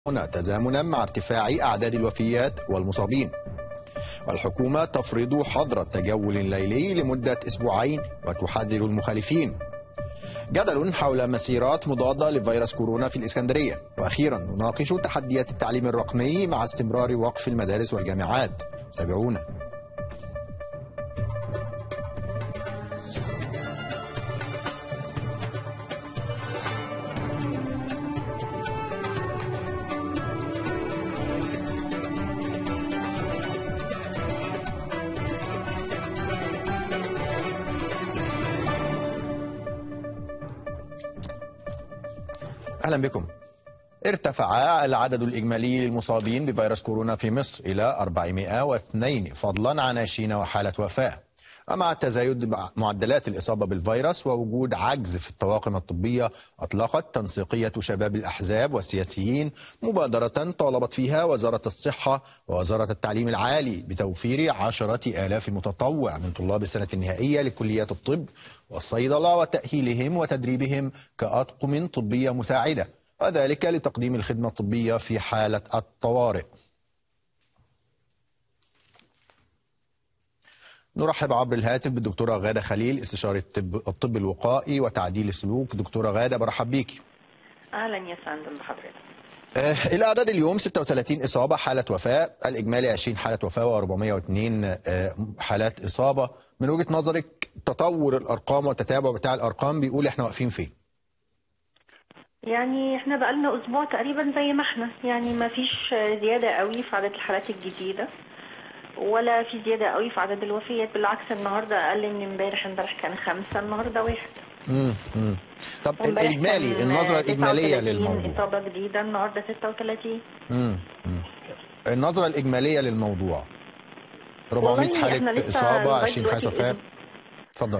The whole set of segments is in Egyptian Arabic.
هنا تزامنا مع ارتفاع أعداد الوفيات والمصابين والحكومة تفرض حظر التجول الليلي لمدة أسبوعين وتحذر المخالفين جدل حول مسيرات مضادة لفيروس كورونا في الإسكندرية وأخيرا نناقش تحديات التعليم الرقمي مع استمرار وقف المدارس والجامعات تابعونا أهلا بكم ارتفع العدد الإجمالي للمصابين بفيروس كورونا في مصر إلى 402 فضلا عن 20 وحالة وفاة ومع تزايد معدلات الإصابة بالفيروس ووجود عجز في الطواقم الطبية أطلقت تنسيقية شباب الأحزاب والسياسيين مبادرة طالبت فيها وزارة الصحة ووزارة التعليم العالي بتوفير عشرة آلاف متطوع من طلاب السنة النهائية لكليات الطب والصيدلة وتأهيلهم وتدريبهم كأطقم طبية مساعدة وذلك لتقديم الخدمة الطبية في حالة الطوارئ نرحب عبر الهاتف بالدكتورة غادة خليل استشارة الطب, الطب الوقائي وتعديل السلوك دكتورة غادة برحب بيكي اهلا يا فندم بحضرتك آه الأعداد اليوم 36 إصابة حالة وفاة الإجمالي 20 حالة وفاة و402 آه حالات إصابة من وجهة نظرك تطور الأرقام والتتابع بتاع الأرقام بيقول إحنا واقفين فين يعني احنا بقالنا اسبوع تقريبا زي ما احنا يعني ما فيش زياده قوي في عدد الحالات الجديده ولا في زياده قوي في عدد الوفيات بالعكس النهارده اقل من امبارح امبارح كان خمسه النهارده واحد مم. مم. طب امبارح الإجمالي كان النظرة الإجمالية 39 للموضوع اصابه جديده النهارده 36 مم. مم. النظرة الإجمالية للموضوع 400 والله إحنا حالة لسه إصابة لغاية 20 حالة دلوقتي وفاة اتفضلي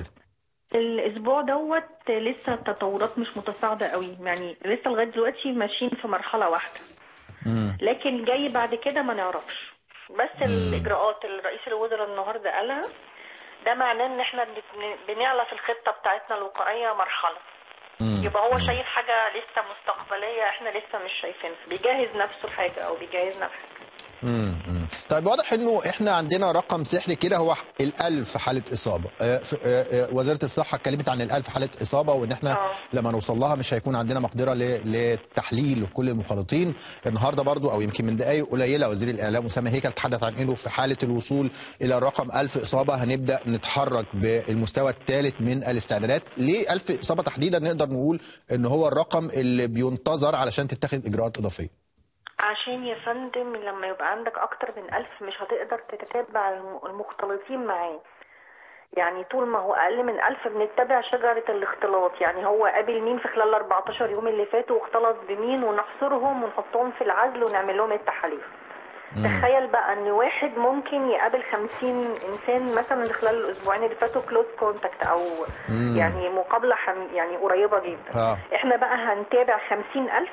الاسبوع دوت لسه التطورات مش متصاعده قوي يعني لسه لغايه دلوقتي ماشيين في مرحله واحده مم. لكن جاي بعد كده ما نعرفش بس الاجراءات اللي رئيس الوزراء النهارده قالها ده معناه ان احنا بن- بنعلى في الخطه بتاعتنا الوقائيه مرحله مم. يبقى هو شايف حاجه لسه مستقبليه احنا لسه مش شايفينها بيجهز نفسه لحاجه او بيجهزنا لحاجه مم. مم. طيب واضح انه احنا عندنا رقم سحري كده هو الألف حالة إصابة آه، ف- آه، آه، وزارة الصحة اتكلمت عن الألف حالة إصابة وإن احنا آه. لما نوصل لها مش هيكون عندنا مقدرة ل- لتحليل كل المخالطين النهاردة برضو أو يمكن من دقايق قليلة وزير الإعلام أسامة هيكل تحدث عن إنه في حالة الوصول إلى الرقم ألف إصابة هنبدأ نتحرك بالمستوى الثالث من الاستعدادات ليه ألف إصابة تحديدا نقدر نقول إن هو الرقم اللي بينتظر علشان تتخذ إجراءات إضافية عشان يا فندم لما يبقى عندك اكتر من ألف مش هتقدر تتتبع الم- المختلطين معاه يعني طول ما هو اقل من ألف بنتبع شجرة الاختلاط يعني هو قابل مين في خلال 14 يوم اللي فاتوا واختلط بمين ونحصرهم ونحطهم في العزل ونعمل لهم التحاليل تخيل بقى ان واحد ممكن يقابل 50 انسان مثلا خلال الاسبوعين اللي فاتوا كلوز كونتاكت او يعني مقابله حم يعني قريبه جدا آه. احنا بقى هنتابع 50000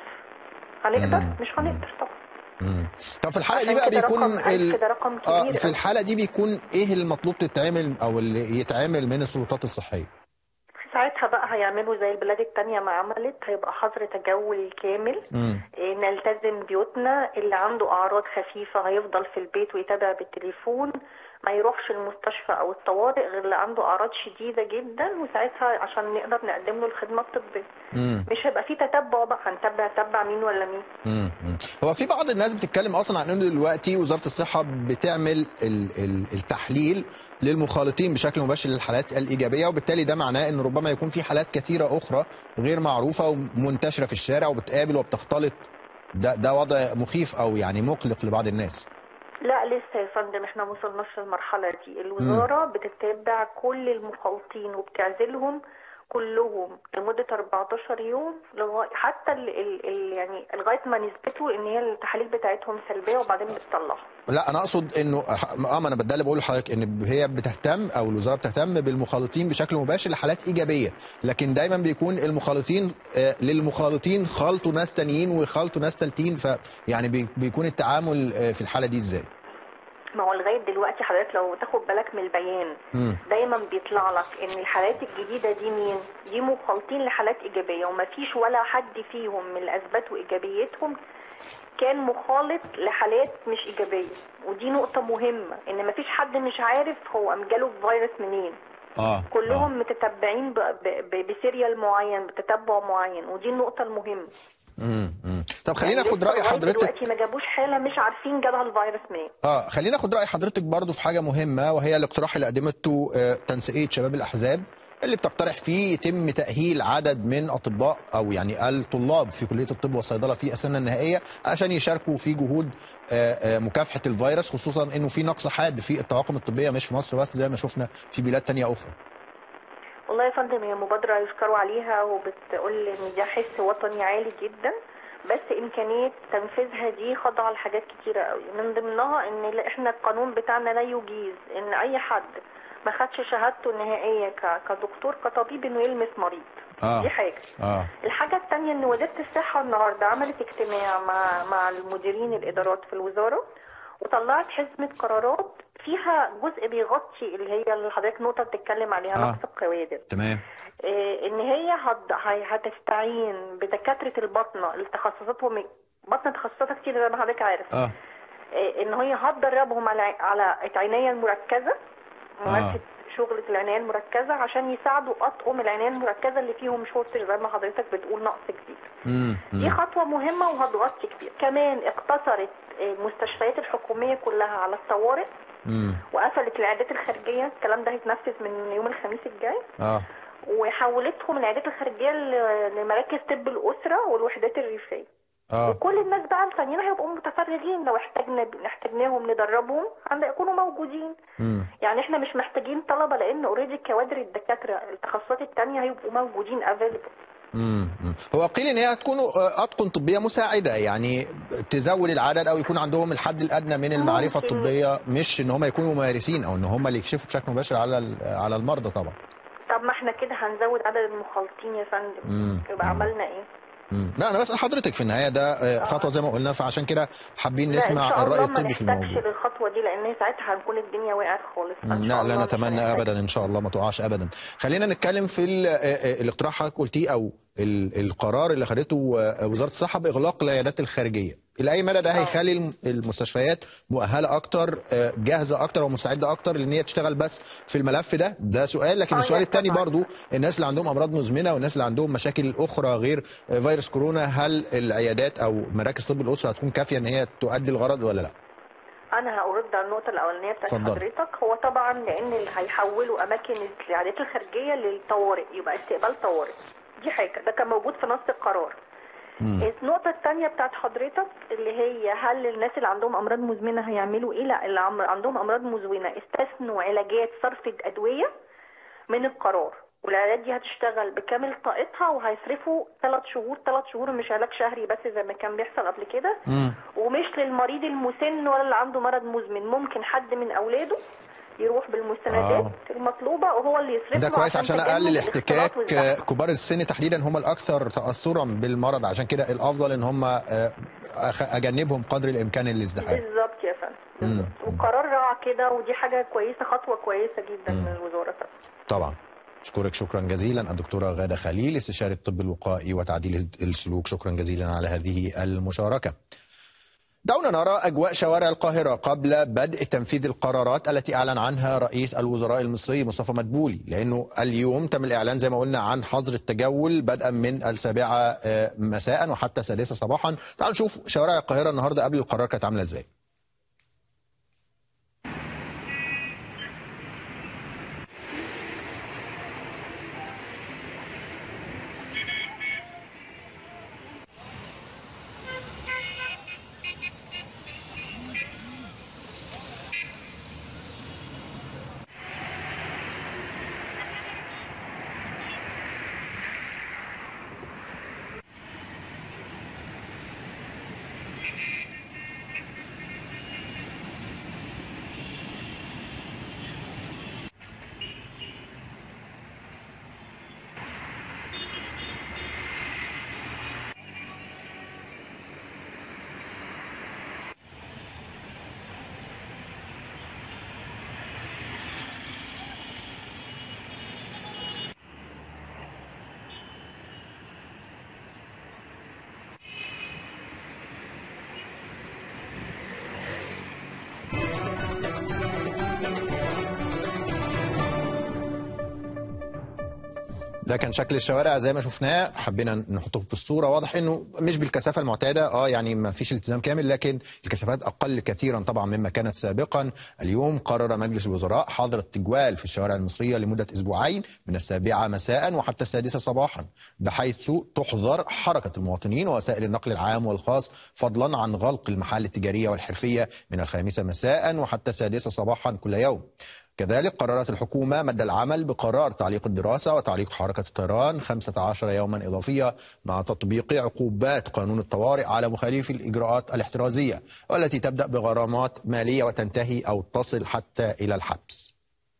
هنقدر مش هنقدر طبعا مم. طب في الحالة دي عشان بقى كده بيكون رقم ألف ده رقم كبير آه في أوي. الحالة دي بيكون ايه المطلوب تتعمل او اللي يتعمل من السلطات الصحية؟ ساعتها بقى هيعملوا زي البلاد التانية ما عملت هيبقى حظر تجول كامل مم. إيه، نلتزم بيوتنا اللي عنده أعراض خفيفة هيفضل في البيت ويتابع بالتليفون ما يروحش المستشفى أو الطوارئ غير اللي عنده أعراض شديدة جدا وساعتها عشان نقدر نقدم له الخدمة الطبية مم. مش هيبقى في تتبع بقى هنتبع تبع مين ولا مين مم. مم. هو في بعض الناس بتتكلم اصلا عن انه دلوقتي وزارة الصحة بتعمل ال- ال- التحليل للمخالطين بشكل مباشر للحالات الايجابية وبالتالي ده معناه ان ربما يكون في حالات كثيرة اخرى غير معروفة ومنتشرة في الشارع وبتقابل وبتختلط ده ده وضع مخيف او يعني مقلق لبعض الناس. لا لسه يا فندم احنا ما وصلناش للمرحلة دي الوزارة بتتابع كل المخالطين وبتعزلهم كلهم لمدة 14 يوم لغاية حتى ال ال ال يعني لغاية ما نثبتوا ان هي التحاليل بتاعتهم سلبية وبعدين بتطلعها لا انا اقصد انه اه ما انا ده اللي بقول لحضرتك ان هي بتهتم او الوزاره بتهتم بالمخالطين بشكل مباشر لحالات ايجابيه لكن دايما بيكون المخالطين آه للمخالطين خلطوا ناس تانيين وخلطوا ناس تالتين فيعني بي- بيكون التعامل آه في الحاله دي ازاي؟ ما هو لغايه دلوقتي حضرتك لو تاخد بالك من البيان مم. دايما بيطلع لك ان الحالات الجديده دي مين دي مخالطين لحالات ايجابيه وما فيش ولا حد فيهم من اللي اثبتوا ايجابيتهم كان مخالط لحالات مش ايجابيه ودي نقطه مهمه ان ما فيش حد مش عارف هو جاله الفيروس منين اه كلهم متتبعين ب- ب- ب- بسيريال معين بتتبع معين ودي النقطه المهمه مم. مم. طب خلينا يعني ناخد لسه راي لغاية حضرتك دلوقتي ما جابوش حاله مش عارفين جابها الفيروس منين اه خلينا ناخد راي حضرتك برضو في حاجه مهمه وهي الاقتراح اللي قدمته آه، تنسيقيه شباب الاحزاب اللي بتقترح فيه يتم تاهيل عدد من اطباء او يعني الطلاب في كليه الطب والصيدله في السنه النهائيه عشان يشاركوا في جهود آه، آه، مكافحه الفيروس خصوصا انه في نقص حاد في الطواقم الطبيه مش في مصر بس زي ما شفنا في بلاد تانية اخرى والله يا فندم هي مبادرة يشكروا عليها وبتقول ان ده حس وطني عالي جدا بس امكانية تنفيذها دي خاضعة لحاجات كتيرة قوي من ضمنها ان لا- احنا القانون بتاعنا لا يجيز ان اي حد ما خدش شهادته النهائية ك- كدكتور كطبيب انه يلمس مريض آه. دي حاجة اه الحاجة التانية ان وزارة الصحة النهاردة عملت اجتماع مع مع المديرين الادارات في الوزارة وطلعت حزمة قرارات فيها جزء بيغطي اللي هي اللي حضرتك نقطة بتتكلم عليها آه. نقص الكوادر تمام إيه، ان هي هت- هي- هتستعين بدكاتره البطنه التخصصاتهم بطنه تخصصاتها كتير زي ما حضرتك عارف اه إيه، ان هي هتدربهم على على العنايه المركزه ممارسه شغلة العناية المركزة عشان يساعدوا أطقم العناية المركزة اللي فيهم شورتج زي ما حضرتك بتقول نقص كبير. مم. دي مم. خطوة مهمة وهتغطي كتير. كمان اقتصرت إيه، المستشفيات الحكومية كلها على الطوارئ مم. وقفلت العيادات الخارجية، الكلام ده هيتنفذ من يوم الخميس الجاي. اه وحولتهم العيادات الخارجيه ل- لمراكز طب الاسره والوحدات الريفيه اه وكل الناس بقى التانيين هيبقوا متفرغين لو احتاجنا احتاجناهم ندربهم هيكونوا موجودين مم. يعني احنا مش محتاجين طلبه لان اوريدي كوادر الدكاتره التخصصات التانية هيبقوا موجودين افيلبل مم. مم. هو قيل ان هي هتكون آه، اطقم طبيه مساعده يعني تزود العدد او يكون عندهم الحد الادنى من المعرفه ممكن. الطبيه مش ان هم يكونوا ممارسين او ان هم اللي يكشفوا بشكل مباشر على ال- على المرضى طبعا طب ما احنا كده هنزود عدد المخالطين يا فندم مم. يبقى مم. عملنا ايه مم. لا انا بسال حضرتك في النهايه ده آه، خطوه زي ما قلنا فعشان كده حابين لا ان نسمع شاء الراي الله ما الطبي في نحتاجش الموضوع للخطوه دي لان ساعتها هنكون الدنيا وقعت خالص مم. فإن شاء لا لا الله مش نتمنى هنحتاج. ابدا ان شاء الله ما تقعش ابدا خلينا نتكلم في ال- آه، آه، الاقتراح حضرتك قلتيه او ال- القرار اللي خدته آه، وزاره الصحه باغلاق العيادات الخارجيه لاي مدى ده هيخلي الم- المستشفيات مؤهله اكتر آه، جاهزه اكتر ومستعده اكتر لان هي تشتغل بس في الملف ده ده سؤال لكن آه، السؤال يا الثاني طبعاً. برضو الناس اللي عندهم امراض مزمنه والناس اللي عندهم مشاكل اخرى غير آه، فيروس كورونا هل العيادات او مراكز طب الاسره هتكون كافيه ان هي تؤدي الغرض ولا لا انا هرد على النقطه الاولانيه بتاعت اتفضل. حضرتك هو طبعا لان اللي هيحولوا اماكن العيادات الخارجيه للطوارئ يبقى استقبال طوارئ دي حاجه ده كان موجود في نص القرار مم. النقطه الثانيه بتاعت حضرتك اللي هي هل الناس اللي عندهم امراض مزمنه هيعملوا ايه لا اللي عم- عندهم امراض مزمنه استثنوا علاجات صرف الادويه من القرار والعيادات دي هتشتغل بكامل طاقتها وهيصرفوا ثلاث شهور ثلاث شهور مش علاج شهري بس زي ما كان بيحصل قبل كده مم. ومش للمريض المسن ولا اللي عنده مرض مزمن ممكن حد من اولاده يروح بالمستندات آه. المطلوبه وهو اللي يصرف ده له كويس عشان تجنب اقلل الاختلاط احتكاك والزحمة. آه، كبار السن تحديدا هم الاكثر تاثرا بالمرض عشان كده الافضل ان هم آه، أخ- اجنبهم قدر الامكان الازدحام بالظبط يا فندم مم. بالظبط وقرار رائع كده ودي حاجه كويسه خطوه كويسه جدا من الوزاره طبعا طبعا اشكرك شكرا جزيلا الدكتوره غاده خليل استشاري الطب الوقائي وتعديل السلوك شكرا جزيلا على هذه المشاركه دعونا نرى أجواء شوارع القاهرة قبل بدء تنفيذ القرارات التي أعلن عنها رئيس الوزراء المصري مصطفى مدبولي لأنه اليوم تم الإعلان زي ما قلنا عن حظر التجول بدءا من السابعة آه، مساء وحتى السادسة صباحا تعالوا نشوف شوارع القاهرة النهاردة قبل القرار كانت عاملة إزاي ده كان شكل الشوارع زي ما شفناه حبينا نحطه في الصوره واضح انه مش بالكثافه المعتاده اه يعني ما فيش التزام كامل لكن الكثافات اقل كثيرا طبعا مما كانت سابقا اليوم قرر مجلس الوزراء حظر التجوال في الشوارع المصريه لمده اسبوعين من السابعه مساء وحتى السادسه صباحا بحيث تحظر حركه المواطنين ووسائل النقل العام والخاص فضلا عن غلق المحال التجاريه والحرفيه من الخامسه مساء وحتى السادسه صباحا كل يوم كذلك قررت الحكومة مد العمل بقرار تعليق الدراسة وتعليق حركة الطيران 15 يوما إضافية مع تطبيق عقوبات قانون الطوارئ على مخالفي الإجراءات الاحترازية والتي تبدأ بغرامات مالية وتنتهي أو تصل حتى إلى الحبس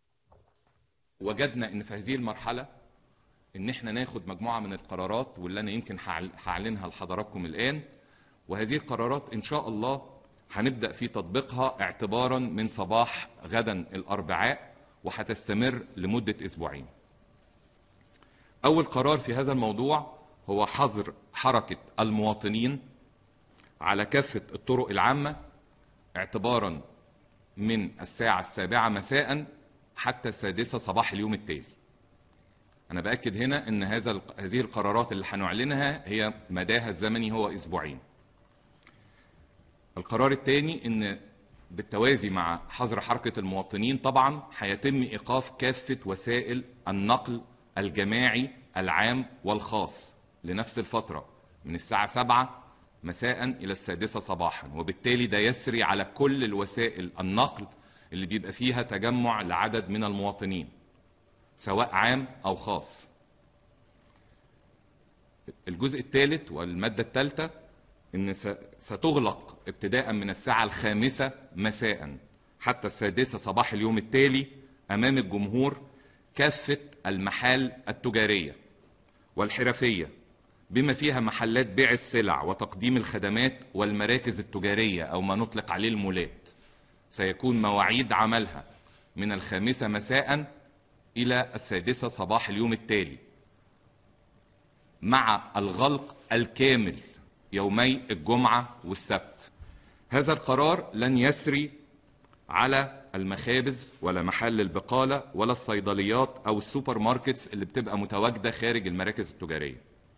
وجدنا ان في هذه المرحله ان احنا ناخد مجموعه من القرارات واللي انا يمكن هعل- هعلنها لحضراتكم الان وهذه القرارات ان شاء الله هنبدا في تطبيقها اعتبارا من صباح غدا الاربعاء وهتستمر لمده اسبوعين. اول قرار في هذا الموضوع هو حظر حركه المواطنين على كافه الطرق العامه اعتبارا من الساعه السابعه مساء حتى السادسه صباح اليوم التالي. أنا بأكد هنا أن هذا الق- هذه القرارات اللي هنعلنها هي مداها الزمني هو أسبوعين. القرار الثاني أن بالتوازي مع حظر حركة المواطنين طبعا هيتم إيقاف كافة وسائل النقل الجماعي العام والخاص لنفس الفترة من الساعة 7 مساء إلى السادسة صباحا وبالتالي ده يسري على كل الوسائل النقل اللي بيبقى فيها تجمع لعدد من المواطنين سواء عام او خاص الجزء الثالث والمادة الثالثة ان س- ستغلق ابتداء من الساعة الخامسة مساء حتى السادسة صباح اليوم التالي امام الجمهور كافة المحال التجارية والحرفية بما فيها محلات بيع السلع وتقديم الخدمات والمراكز التجارية او ما نطلق عليه المولات سيكون مواعيد عملها من الخامسة مساء إلى السادسة صباح اليوم التالي مع الغلق الكامل يومي الجمعة والسبت هذا القرار لن يسري على المخابز ولا محل البقالة ولا الصيدليات أو السوبر ماركتس اللي بتبقى متواجدة خارج المراكز التجارية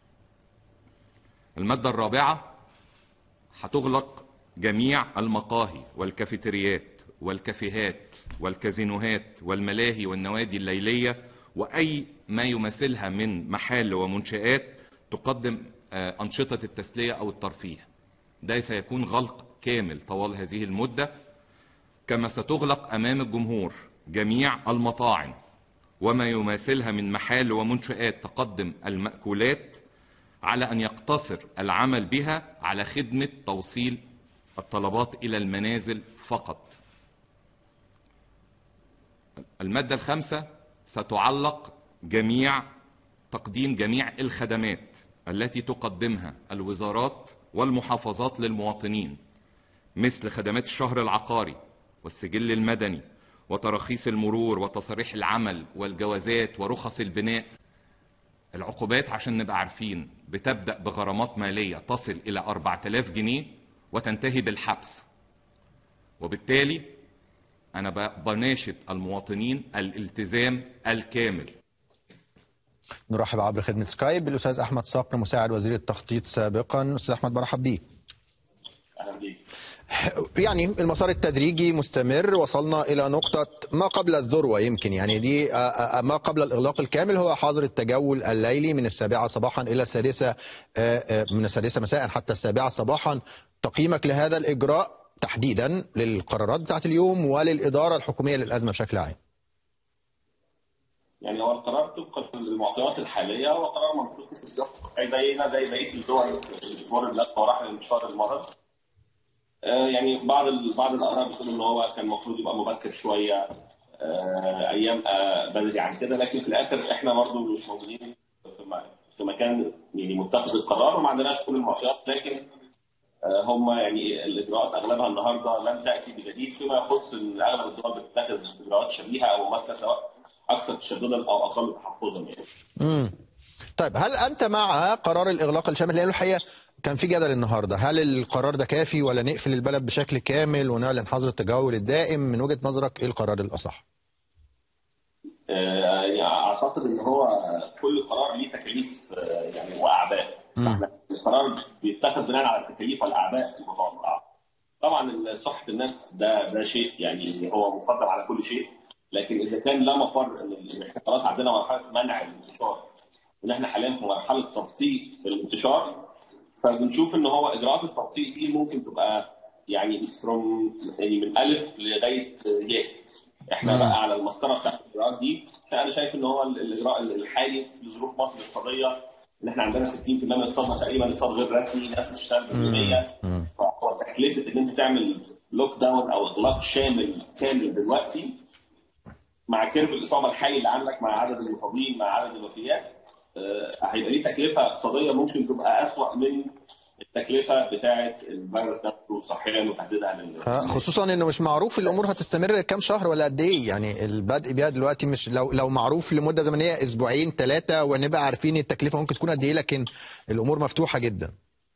المادة الرابعة هتغلق جميع المقاهي والكافيتريات والكافيهات والكازينوهات والملاهي والنوادي الليلية وأي ما يمثلها من محال ومنشآت تقدم آه، أنشطة التسلية أو الترفيه ده سيكون غلق كامل طوال هذه المدة كما ستغلق أمام الجمهور جميع المطاعم وما يماثلها من محال ومنشآت تقدم المأكولات على أن يقتصر العمل بها على خدمة توصيل الطلبات إلى المنازل فقط المادة الخامسة ستعلق جميع تقديم جميع الخدمات التي تقدمها الوزارات والمحافظات للمواطنين مثل خدمات الشهر العقاري والسجل المدني وتراخيص المرور وتصاريح العمل والجوازات ورخص البناء العقوبات عشان نبقى عارفين بتبدأ بغرامات مالية تصل إلى 4000 جنيه وتنتهي بالحبس وبالتالي أنا ب- بناشد المواطنين الالتزام الكامل نرحب عبر خدمة سكايب بالأستاذ أحمد صقر مساعد وزير التخطيط سابقا أستاذ أحمد مرحب بيك اهلا بيك يعني المسار التدريجي مستمر وصلنا إلى نقطة ما قبل الذروة يمكن يعني دي آه، آه، ما قبل الإغلاق الكامل هو حظر التجول الليلي من السابعة صباحا إلى السادسة آه، آه، من السادسة مساء حتى السابعة صباحا تقييمك لهذا الإجراء تحديدا للقرارات بتاعت اليوم وللإدارة الحكومية للأزمة بشكل عام يعني هو القرار طبقا للمعطيات الحاليه هو قرار منطقي في السياق زينا زي بقيه الدول الاسبوع اللي فات وراح الانتشار المرض آه، يعني بعض ال- بعض الاراء بتقول ان هو كان المفروض يبقى مبكر شويه آه، ايام آه، بدري عن كده لكن في الاخر احنا برضه مش موجودين في م- في مكان يعني متخذ القرار وما عندناش كل المعطيات لكن آه، هم يعني الاجراءات اغلبها النهارده لم تاتي بجديد فيما يخص ان اغلب الدول بتتخذ اجراءات شبيهه او مماثله سواء اكثر تشددا او اقل تحفظا يعني. مم. طيب هل أنت مع قرار الإغلاق الشامل لأنه الحقيقة كان في جدل النهارده هل القرار ده كافي ولا نقفل البلد بشكل كامل ونعلن حظر التجول الدائم من وجهة نظرك ايه القرار الأصح؟ آه، يعني اعتقد ان هو كل قرار ليه تكاليف آه، يعني واعباء احنا القرار بيتخذ بناء على التكاليف والاعباء المتوقعه طبعا صحه الناس ده ده شيء يعني هو مقدم على كل شيء لكن اذا كان لا مفر ان إن احنا خلاص عندنا مرحله منع الانتشار وان احنا حاليا في مرحله تبطيء الانتشار فبنشوف ان هو اجراءات التبطيء دي ممكن تبقى يعني فروم يعني من الف لغايه ياء احنا بقى على المسطره بتاعت الاجراءات دي فانا شايف ان هو ال- الاجراء الحالي في ظروف مصر الاقتصاديه ان احنا عندنا 60% من اقتصادنا تقريبا اقتصاد غير رسمي ناس بتشتغل باليوميه فهو تكلفه ان انت تعمل لوك داون او اغلاق شامل كامل دلوقتي مع كيرف الاصابه الحالي اللي عندك مع عدد المصابين مع عدد الوفيات آه، هيبقى ليه تكلفه اقتصاديه ممكن تبقى اسوأ من التكلفه بتاعه الفيروس نفسه صحيا وتحديدها لل آه، خصوصا انه مش معروف الامور هتستمر كام شهر ولا قد ايه يعني البدء بيها دلوقتي مش لو لو معروف لمده زمنيه اسبوعين ثلاثه ونبقى عارفين التكلفه ممكن تكون قد ايه لكن الامور مفتوحه جدا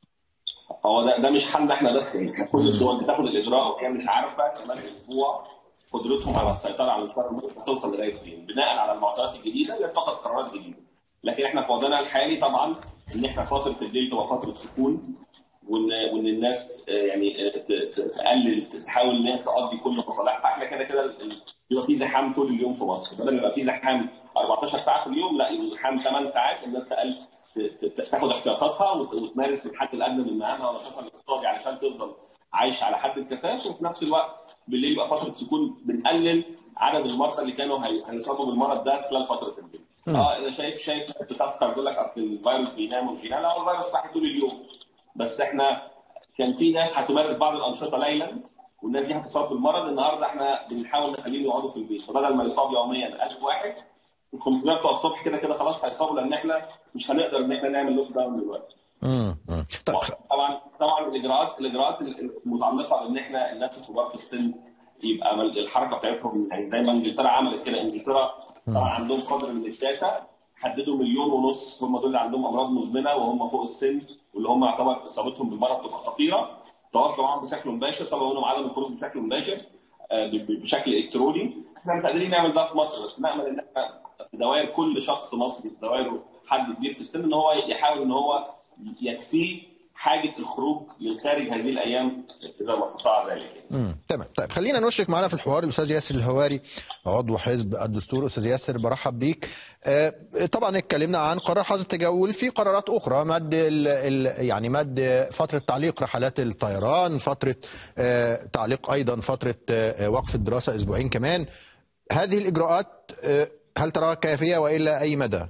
هو ده ده مش حالنا احنا بس يعني احنا كل الدول بتاخد الاجراء وهي مش عارفه كمان اسبوع قدرتهم على السيطره على انتشار المرض هتوصل لغايه فين بناء على المعطيات الجديده يتخذ قرارات جديده لكن احنا في وضعنا الحالي طبعا ان احنا فتره الليل تبقى فتره سكون وان وان الناس آه، يعني آه، ت- ت- تقلل تحاول ان هي تقضي كل مصالحها احنا كده كده ال- ال- بيبقى في زحام طول اليوم في مصر بدل ما يبقى في زحام 14 ساعه في اليوم لا يبقى زحام 8 ساعات الناس تقل ت- ت- تاخد احتياطاتها وت- وتمارس الحد الادنى من مهامها ونشاطها الاقتصادي علشان تفضل عايشه على حد الكفاف وفي نفس الوقت بالليل يبقى فتره سكون بنقلل عدد المرضى اللي كانوا هي- هيصابوا بالمرض ده خلال فتره الليل. اه انا شايف شايف بتذكر تقول لك اصل الفيروس بينام ومش بينام لا هو الفيروس صاحي طول اليوم بس احنا كان في ناس هتمارس بعض الانشطه ليلا والناس دي هتصاب بالمرض النهارده احنا بنحاول نخليهم يقعدوا في البيت فبدل ما يصاب يوميا 1000 واحد ال 500 بتوع الصبح كده كده خلاص هيصابوا لان احنا مش هنقدر ان احنا نعمل لوك داون دلوقتي. مم. مم. طيب خ- طبعا طبعا الاجراءات الاجراءات المتعلقه بان احنا الناس الكبار في السن يبقى مل- الحركه بتاعتهم يعني زي ما انجلترا عملت كده انجلترا طبعا عندهم قدر من الداتا حددوا مليون ونص هم دول اللي عندهم امراض مزمنه وهم فوق السن واللي هم يعتبر اصابتهم بالمرض تبقى خطيره تواصلوا معاهم بشكل مباشر طلبوا منهم عدم الخروج بشكل مباشر آه، ب- ب- بشكل الكتروني احنا مش قادرين نعمل ده في مصر بس نامل ان احنا في دوائر كل شخص مصري في دوائره حد كبير في السن ان هو يحاول ان هو يكفيه حاجه الخروج للخارج هذه الايام اذا ما استطاع ذلك يعني. مم. تمام طيب خلينا نشرك معنا في الحوار الاستاذ ياسر الهواري عضو حزب الدستور استاذ ياسر برحب بيك آه، طبعا اتكلمنا عن قرار حظر التجول في قرارات اخرى مد ال ال يعني مد فتره تعليق رحلات الطيران فتره آه، تعليق ايضا فتره آه، وقف الدراسه اسبوعين كمان هذه الاجراءات آه، هل تراها كافيه والى اي مدى؟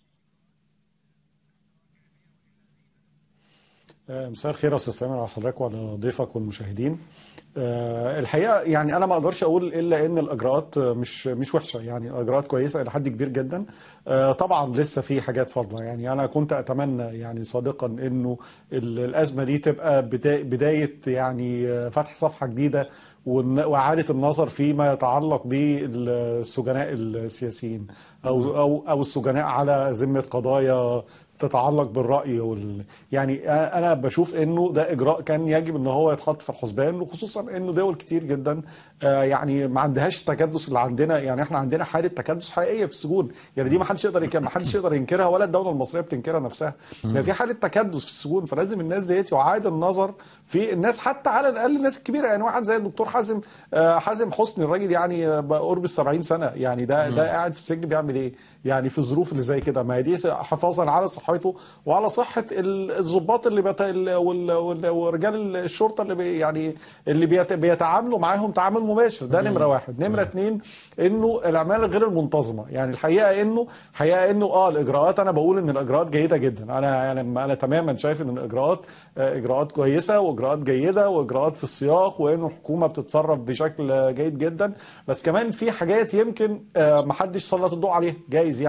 آه، مساء الخير يا استاذ سامر على حضرتك وعلى ضيفك والمشاهدين آه، الحقيقه يعني انا ما اقدرش اقول الا ان الاجراءات آه، مش مش وحشه يعني الاجراءات كويسه الى حد كبير جدا آه، طبعا لسه في حاجات فاضله يعني انا كنت اتمنى يعني صادقا انه ال- الازمه دي تبقى بدا- بدايه يعني آه، فتح صفحه جديده والن- واعاده النظر فيما يتعلق بالسجناء السياسيين او او او السجناء على ذمه قضايا تتعلق بالرأي وال... يعني أنا بشوف إنه ده إجراء كان يجب إن هو يتحط في الحسبان وخصوصا إنه دول كتير جدا آه، يعني ما عندهاش التكدس اللي عندنا يعني إحنا عندنا حالة تكدس حقيقية في السجون يعني دي ما حدش يقدر ينكرها ما حدش يقدر ينكرها ولا الدولة المصرية بتنكرها نفسها يعني في حالة تكدس في السجون فلازم الناس ديت يعاد النظر في الناس حتى على الأقل الناس الكبيرة يعني واحد زي الدكتور حازم آه، حازم حسني الراجل يعني آه، قرب ال 70 سنة يعني ده ده قاعد في السجن بيعمل إيه؟ يعني في الظروف اللي زي كده ما هي دي حفاظا على صحته وعلى صحه ال- الضباط اللي بت... ال- وال... وال... ورجال الشرطه اللي بي... يعني اللي بيت... بيتعاملوا معاهم تعامل مباشر ده نمره واحد نمره اتنين انه الاعمال غير المنتظمه يعني الحقيقه انه حقيقه انه اه الاجراءات انا بقول ان الاجراءات جيده جدا انا يعني انا تماما شايف ان الاجراءات آه، اجراءات كويسه واجراءات جيده واجراءات في السياق وانه الحكومه بتتصرف بشكل آه، جيد جدا بس كمان في حاجات يمكن آه، محدش سلط الضوء عليها جايز يعني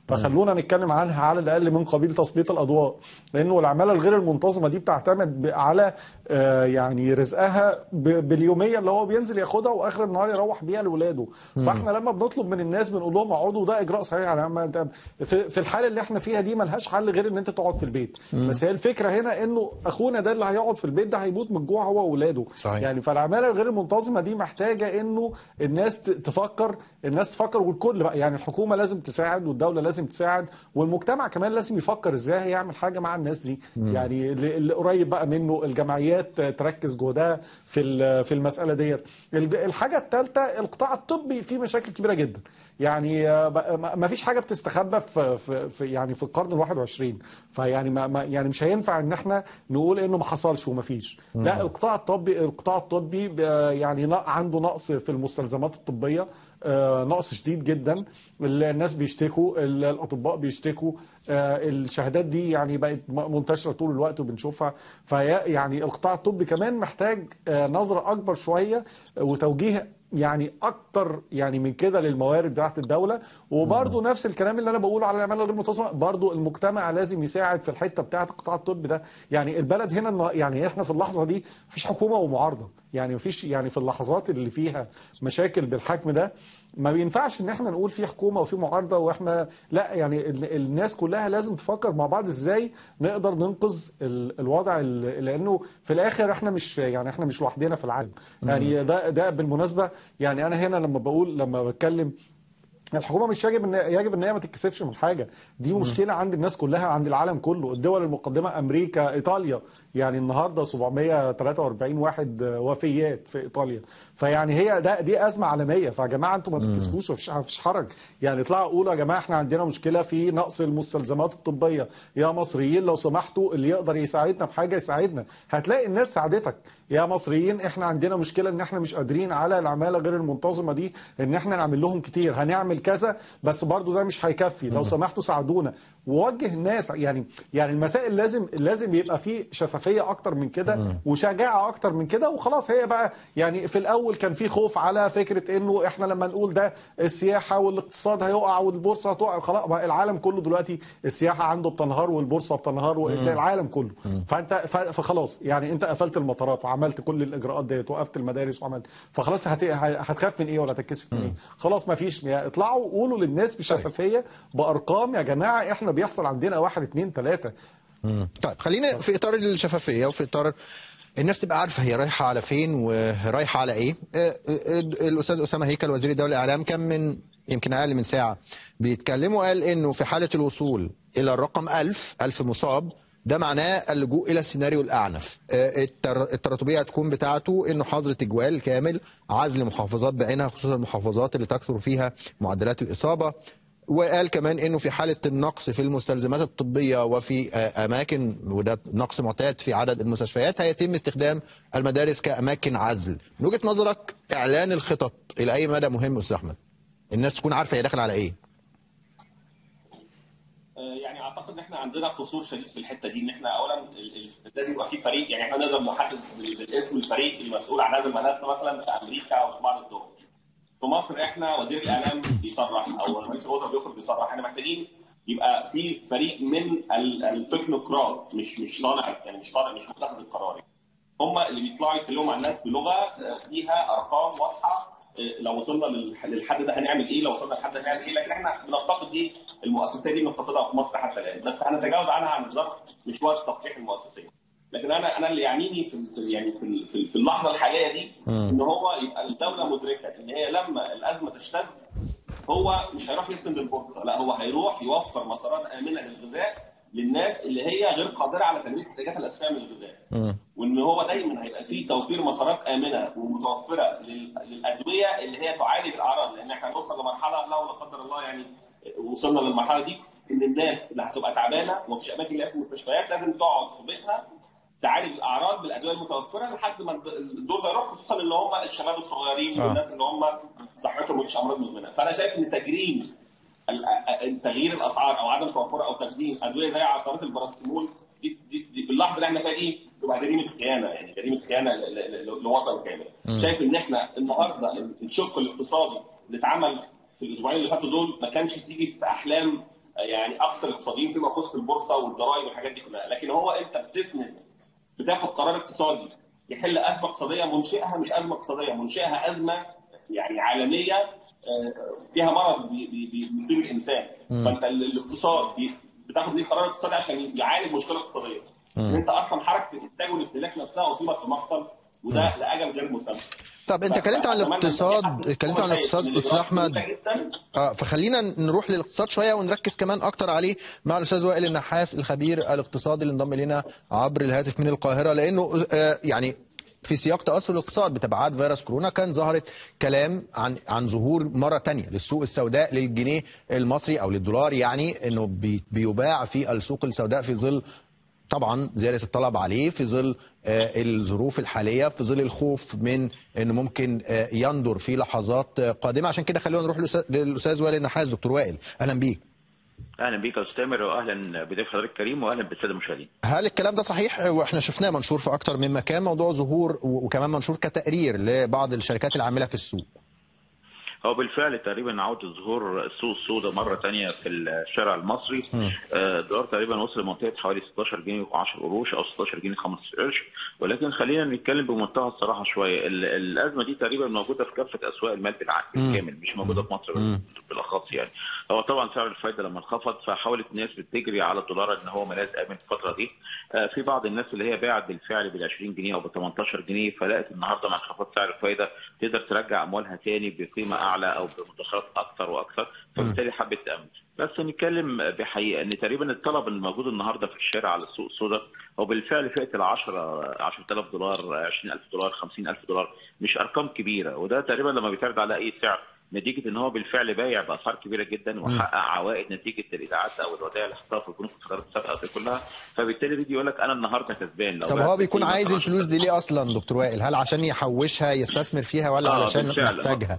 فخلونا نتكلم عنها على الاقل من قبيل تسليط الاضواء لانه العماله الغير المنتظمه دي بتعتمد ب- على آه، يعني رزقها ب- باليوميه اللي هو بينزل ياخدها واخر النهار يروح بيها لاولاده فاحنا لما بنطلب من الناس بنقول لهم اقعدوا ده اجراء صحيح يعني ما انت في في الحاله اللي احنا فيها دي ملهاش حل غير ان انت تقعد في البيت بس هي الفكره هنا انه اخونا ده اللي هيقعد في البيت ده هيموت من الجوع هو واولاده صحيح. يعني فالعماله الغير المنتظمه دي محتاجه انه الناس ت- تفكر الناس تفكر والكل بقى يعني الحكومه لازم تساعد والدوله لازم تساعد والمجتمع كمان لازم يفكر ازاي يعمل حاجه مع الناس دي يعني اللي اللي قريب بقى منه الجمعيات تركز جهدها في ال- في المساله ديت الج- الحاجه الثالثه القطاع الطبي فيه مشاكل كبيره جدا يعني آه، بقى- ما ما فيش حاجه بتستخبى في, في, في يعني في القرن ال 21 فيعني ما ما- يعني مش هينفع ان احنا نقول انه ما حصلش وما فيش لا القطاع الطبي القطاع الطبي ب- يعني ن- عنده نقص في المستلزمات الطبيه آه، نقص شديد جدا الناس بيشتكوا ال- الاطباء بيشتكوا آه، الشهادات دي يعني بقت م- منتشره طول الوقت وبنشوفها فهي يعني القطاع الطبي كمان محتاج آه، نظره اكبر شويه وتوجيه يعني اكتر يعني من كده للموارد بتاعت الدوله وبرضه نفس الكلام اللي انا بقوله على العماله الغير منتظمه برضه المجتمع لازم يساعد في الحته بتاعت القطاع الطبي ده يعني البلد هنا النا- يعني احنا في اللحظه دي مفيش حكومه ومعارضه يعني مفيش يعني في اللحظات اللي فيها مشاكل بالحجم ده ما بينفعش ان احنا نقول في حكومه وفي معارضه واحنا لا يعني ال- الناس كلها لازم تفكر مع بعض ازاي نقدر ننقذ ال- الوضع ال- لانه في الاخر احنا مش يعني احنا مش لوحدنا في العالم يعني ده ده بالمناسبه يعني انا هنا لما بقول لما بتكلم الحكومه مش يجب ان يجب ان هي ما تتكسفش من حاجه دي مشكله عند الناس كلها عند العالم كله الدول المقدمه امريكا ايطاليا يعني النهارده 743 واحد وفيات في ايطاليا فيعني هي ده دي ازمه عالميه فيا جماعه انتوا ما تتكسفوش مفيش مفيش حرج يعني اطلعوا قولوا يا جماعه احنا عندنا مشكله في نقص المستلزمات الطبيه يا مصريين لو سمحتوا اللي يقدر يساعدنا بحاجه يساعدنا هتلاقي الناس ساعدتك يا مصريين احنا عندنا مشكله ان احنا مش قادرين على العماله غير المنتظمه دي ان احنا نعمل لهم كتير هنعمل كذا بس برضو ده مش هيكفي لو سمحتوا ساعدونا ووجه الناس يعني يعني المسائل لازم لازم يبقى فيه شفافيه اكتر من كده وشجاعه اكتر من كده وخلاص هي بقى يعني في الاول كان في خوف على فكره انه احنا لما نقول ده السياحه والاقتصاد هيقع والبورصه هتقع خلاص بقى العالم كله دلوقتي السياحه عنده بتنهار والبورصه بتنهار والعالم كله فانت ف- فخلاص يعني انت قفلت المطارات وعملت كل الاجراءات ديت وقفت المدارس وعملت فخلاص هت- هتخاف من ايه ولا تتكسف من ايه خلاص ما فيش اطلعوا قولوا للناس بشفافيه بارقام يا جماعه احنا بيحصل عندنا واحد اتنين تلاته مم. طيب خلينا في اطار الشفافيه وفي اطار الناس تبقى عارفه هي رايحه على فين ورايحه على ايه آه، آه، الاستاذ اسامه هيكل وزير الدوله الاعلام كان من يمكن اقل من ساعه بيتكلم وقال انه في حاله الوصول الى الرقم 1000 1000 مصاب ده معناه اللجوء الى السيناريو الاعنف آه، التر- التراتبيه هتكون بتاعته انه حظر تجوال كامل عزل محافظات بعينها خصوصا المحافظات اللي تكثر فيها معدلات الاصابه وقال كمان انه في حاله النقص في المستلزمات الطبيه وفي آه، اماكن وده نقص معتاد في عدد المستشفيات هيتم استخدام المدارس كاماكن عزل من وجهه نظرك اعلان الخطط الى اي مدى مهم استاذ احمد الناس تكون عارفه هي داخله على ايه آه، يعني اعتقد ان احنا عندنا قصور شديد في الحته دي ان احنا اولا ال- ال- لازم يبقى في فريق يعني احنا نقدر نحدد بال- بالاسم الفريق المسؤول عن هذا الملف مثلا في امريكا او في بعض الدول. في مصر احنا وزير الاعلام بيصرح او رئيس الوزراء بيخرج بيصرح احنا محتاجين يبقى في فريق من ال- التكنوقراط مش مش صانع يعني مش صانع مش متخذ القرار هم اللي بيطلعوا يتكلموا مع الناس بلغه آه، فيها ارقام واضحه آه، لو وصلنا للح- للحد ده هنعمل ايه لو وصلنا للحد ده هنعمل ايه لكن احنا بنفتقد دي المؤسسيه دي بنفتقدها في مصر حتى الان بس هنتجاوز عنها عن ظرف مش وقت تصحيح المؤسسيه لكن انا انا اللي يعنيني في في- يعني في ال- في في اللحظه الحاليه دي ان هو يبقى الدوله مدركه ان هي لما الازمه تشتد هو مش هيروح يسند البورصه لا هو هيروح يوفر مسارات امنه للغذاء للناس اللي هي غير قادره على تلبيه احتياجاتها الاساسيه من الغذاء وان هو دايما هيبقى فيه توفير مسارات امنه ومتوفره لل- للادويه اللي هي تعالج الاعراض لان احنا هنوصل لمرحله لو لا قدر الله يعني وصلنا للمرحله دي ان الناس اللي هتبقى تعبانه ومفيش اماكن ليها في المستشفيات لازم تقعد في بيتها تعالج الاعراض بالادويه المتوفره لحد ما الد- الدور ده يروح خصوصا اللي هم الشباب الصغيرين آه. والناس اللي هم صحتهم مفيش امراض مزمنه فانا شايف ان تجريم ال- تغيير الاسعار او عدم توفرها او تخزين ادويه زي عصارات البراستيمول دي, دي, دي في اللحظه اللي احنا فيها دي تبقى جريمه خيانه يعني جريمه خيانه ل- ل- ل- لوطن كامل. شايف ان احنا النهارده الشق الاقتصادي اللي اتعمل في الاسبوعين اللي فاتوا دول ما كانش تيجي في احلام يعني اقصى الاقتصاديين فيما يخص البورصه والضرائب والحاجات دي كلها لكن هو انت بتسند بتاخد قرار اقتصادي يحل ازمه اقتصاديه منشئها مش ازمه اقتصاديه منشئها ازمه يعني عالميه آه، فيها مرض بي- بي- بي- بيصيب الانسان فانت ال- الاقتصاد بي- بتاخد ليه قرار اقتصادي عشان يعالج مشكله اقتصاديه ان انت اصلا حركه الانتاج والاستهلاك نفسها اصيبت في مقتل وده لاجل غير مسمى طب انت اتكلمت عن فأتمنى إن الاقتصاد أي حد اتكلمت عن هو شايف الاقتصاد إن استاذ الإجراءات احمد مهمة جدا اه فخلينا نروح للاقتصاد شويه ونركز كمان اكتر عليه مع الاستاذ وائل النحاس الخبير الاقتصادي اللي انضم الينا عبر الهاتف من القاهره لانه آه يعني في سياق تاثر الاقتصاد بتبعات فيروس كورونا كان ظهرت كلام عن عن ظهور مره تانية للسوق السوداء للجنيه المصري او للدولار يعني انه بي- بيباع في السوق السوداء في ظل طبعا زياده الطلب عليه في ظل آه، الظروف الحاليه في ظل الخوف من انه ممكن آه، يندر في لحظات آه، قادمه عشان كده خلونا نروح للأستاذ- للاستاذ وائل النحاس دكتور وائل اهلا بيك اهلا بيك يا استاذ تامر واهلا بضيف حضرتك الكريم واهلا بالساده المشاهدين. هل الكلام ده صحيح واحنا شفناه منشور في اكتر من مكان موضوع ظهور و- وكمان منشور كتقرير لبعض الشركات العامله في السوق هو بالفعل تقريبا عوده ظهور السوق السوداء مره ثانيه في الشارع المصري آه، الدولار تقريبا وصل لمنطقه حوالي 16 جنيه و10 قروش او 16 جنيه 15 قرش ولكن خلينا نتكلم بمنتهى الصراحه شويه ال- الازمه دي تقريبا موجوده في كافه اسواق المال بالع- بالكامل مش موجوده في مصر بال- بالاخص يعني هو طبعا سعر الفائده لما انخفض فحاولت الناس بتجري على الدولار ان هو ملاذ امن في الفتره دي آه، في بعض الناس اللي هي باعت بالفعل بال 20 جنيه او ب 18 جنيه فلقت النهارده مع انخفاض سعر الفائده تقدر ترجع اموالها تاني بقيمه اعلى او بمدخرات اكثر واكثر فبالتالي حبت تامن بس نتكلم بحقيقه ان تقريبا الطلب الموجود النهارده في الشارع على السوق السوداء هو بالفعل فئه ال 10 10000 دولار 20000 دولار 50000 دولار مش ارقام كبيره وده تقريبا لما بيتعرض على اي سعر نتيجه ان هو بالفعل بايع باسعار كبيره جدا وحقق عوائد نتيجه الايداعات او الودائع اللي حطها في البنوك في الفترات السابقه دي كلها فبالتالي بيجي يقول لك انا النهارده كسبان لو طب بعت هو بيكون بقيمة عايز 18 الفلوس دي ليه اصلا دكتور وائل هل عشان يحوشها يستثمر فيها ولا آه، علشان بالفعل. محتاجها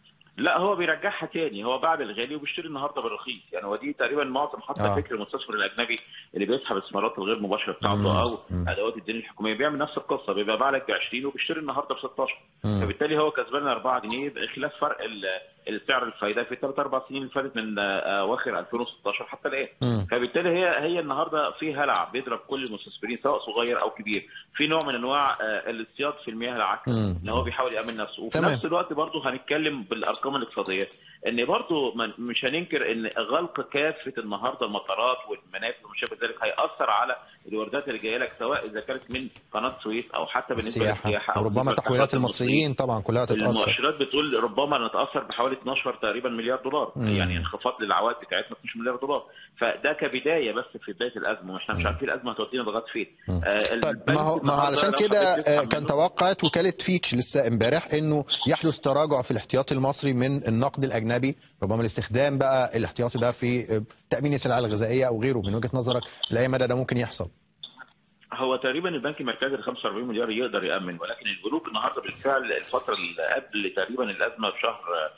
لا هو بيرجعها تاني هو باع بالغالي وبيشتري النهارده بالرخيص يعني هو دي تقريبا معظم حتى آه. آه. فكر المستثمر الاجنبي اللي بيسحب الاستثمارات الغير مباشره بتاعته او ادوات الدين الحكوميه بيعمل نفس القصه بيبقى باع لك ب 20 وبيشتري النهارده ب 16 فبالتالي هو كسبان 4 جنيه خلاف فرق ال- السعر الفايده في ثلاث اربع سنين اللي فاتت من آه، اواخر 2016 حتى الان فبالتالي هي هي النهارده في هلع بيضرب كل المستثمرين سواء صغير او كبير في نوع من انواع آه، الاصطياد في المياه العكره ان هو بيحاول يامن نفسه وفي تمام. نفس الوقت برضه هنتكلم بالارقام الاقتصاديه ان برضه من- مش هننكر ان غلق كافه النهارده المطارات والمنافذ وما شابه ذلك هياثر على الواردات اللي جايه لك سواء اذا كانت من قناه السويس او حتى بالنسبه السياحه للسياحه او وربما بالنسبة تحويلات لحركات المصريين طبعا كلها تتاثر المؤشرات بتقول ربما نتاثر بحوالي 12 تقريبا مليار دولار يعني انخفاض للعوائد بتاعتنا 12 مليار دولار فده كبدايه بس في بدايه الازمه مش مش عارفين الازمه هتودينا لغايه فين آه طيب البنك ما هو ما هو النهاردة علشان لو كده حبيت تسحب آه، كان منه- توقعت وكاله فيتش لسه امبارح انه يحدث تراجع في الاحتياطي المصري من النقد الاجنبي ربما الاستخدام بقى الاحتياطي ده في آه، تامين السلع الغذائيه او غيره من وجهه نظرك لاي مدى ده ممكن يحصل هو تقريبا البنك المركزي ال 45 مليار يقدر يامن ولكن البنوك النهارده بالفعل الفتره اللي قبل تقريبا الازمه بشهر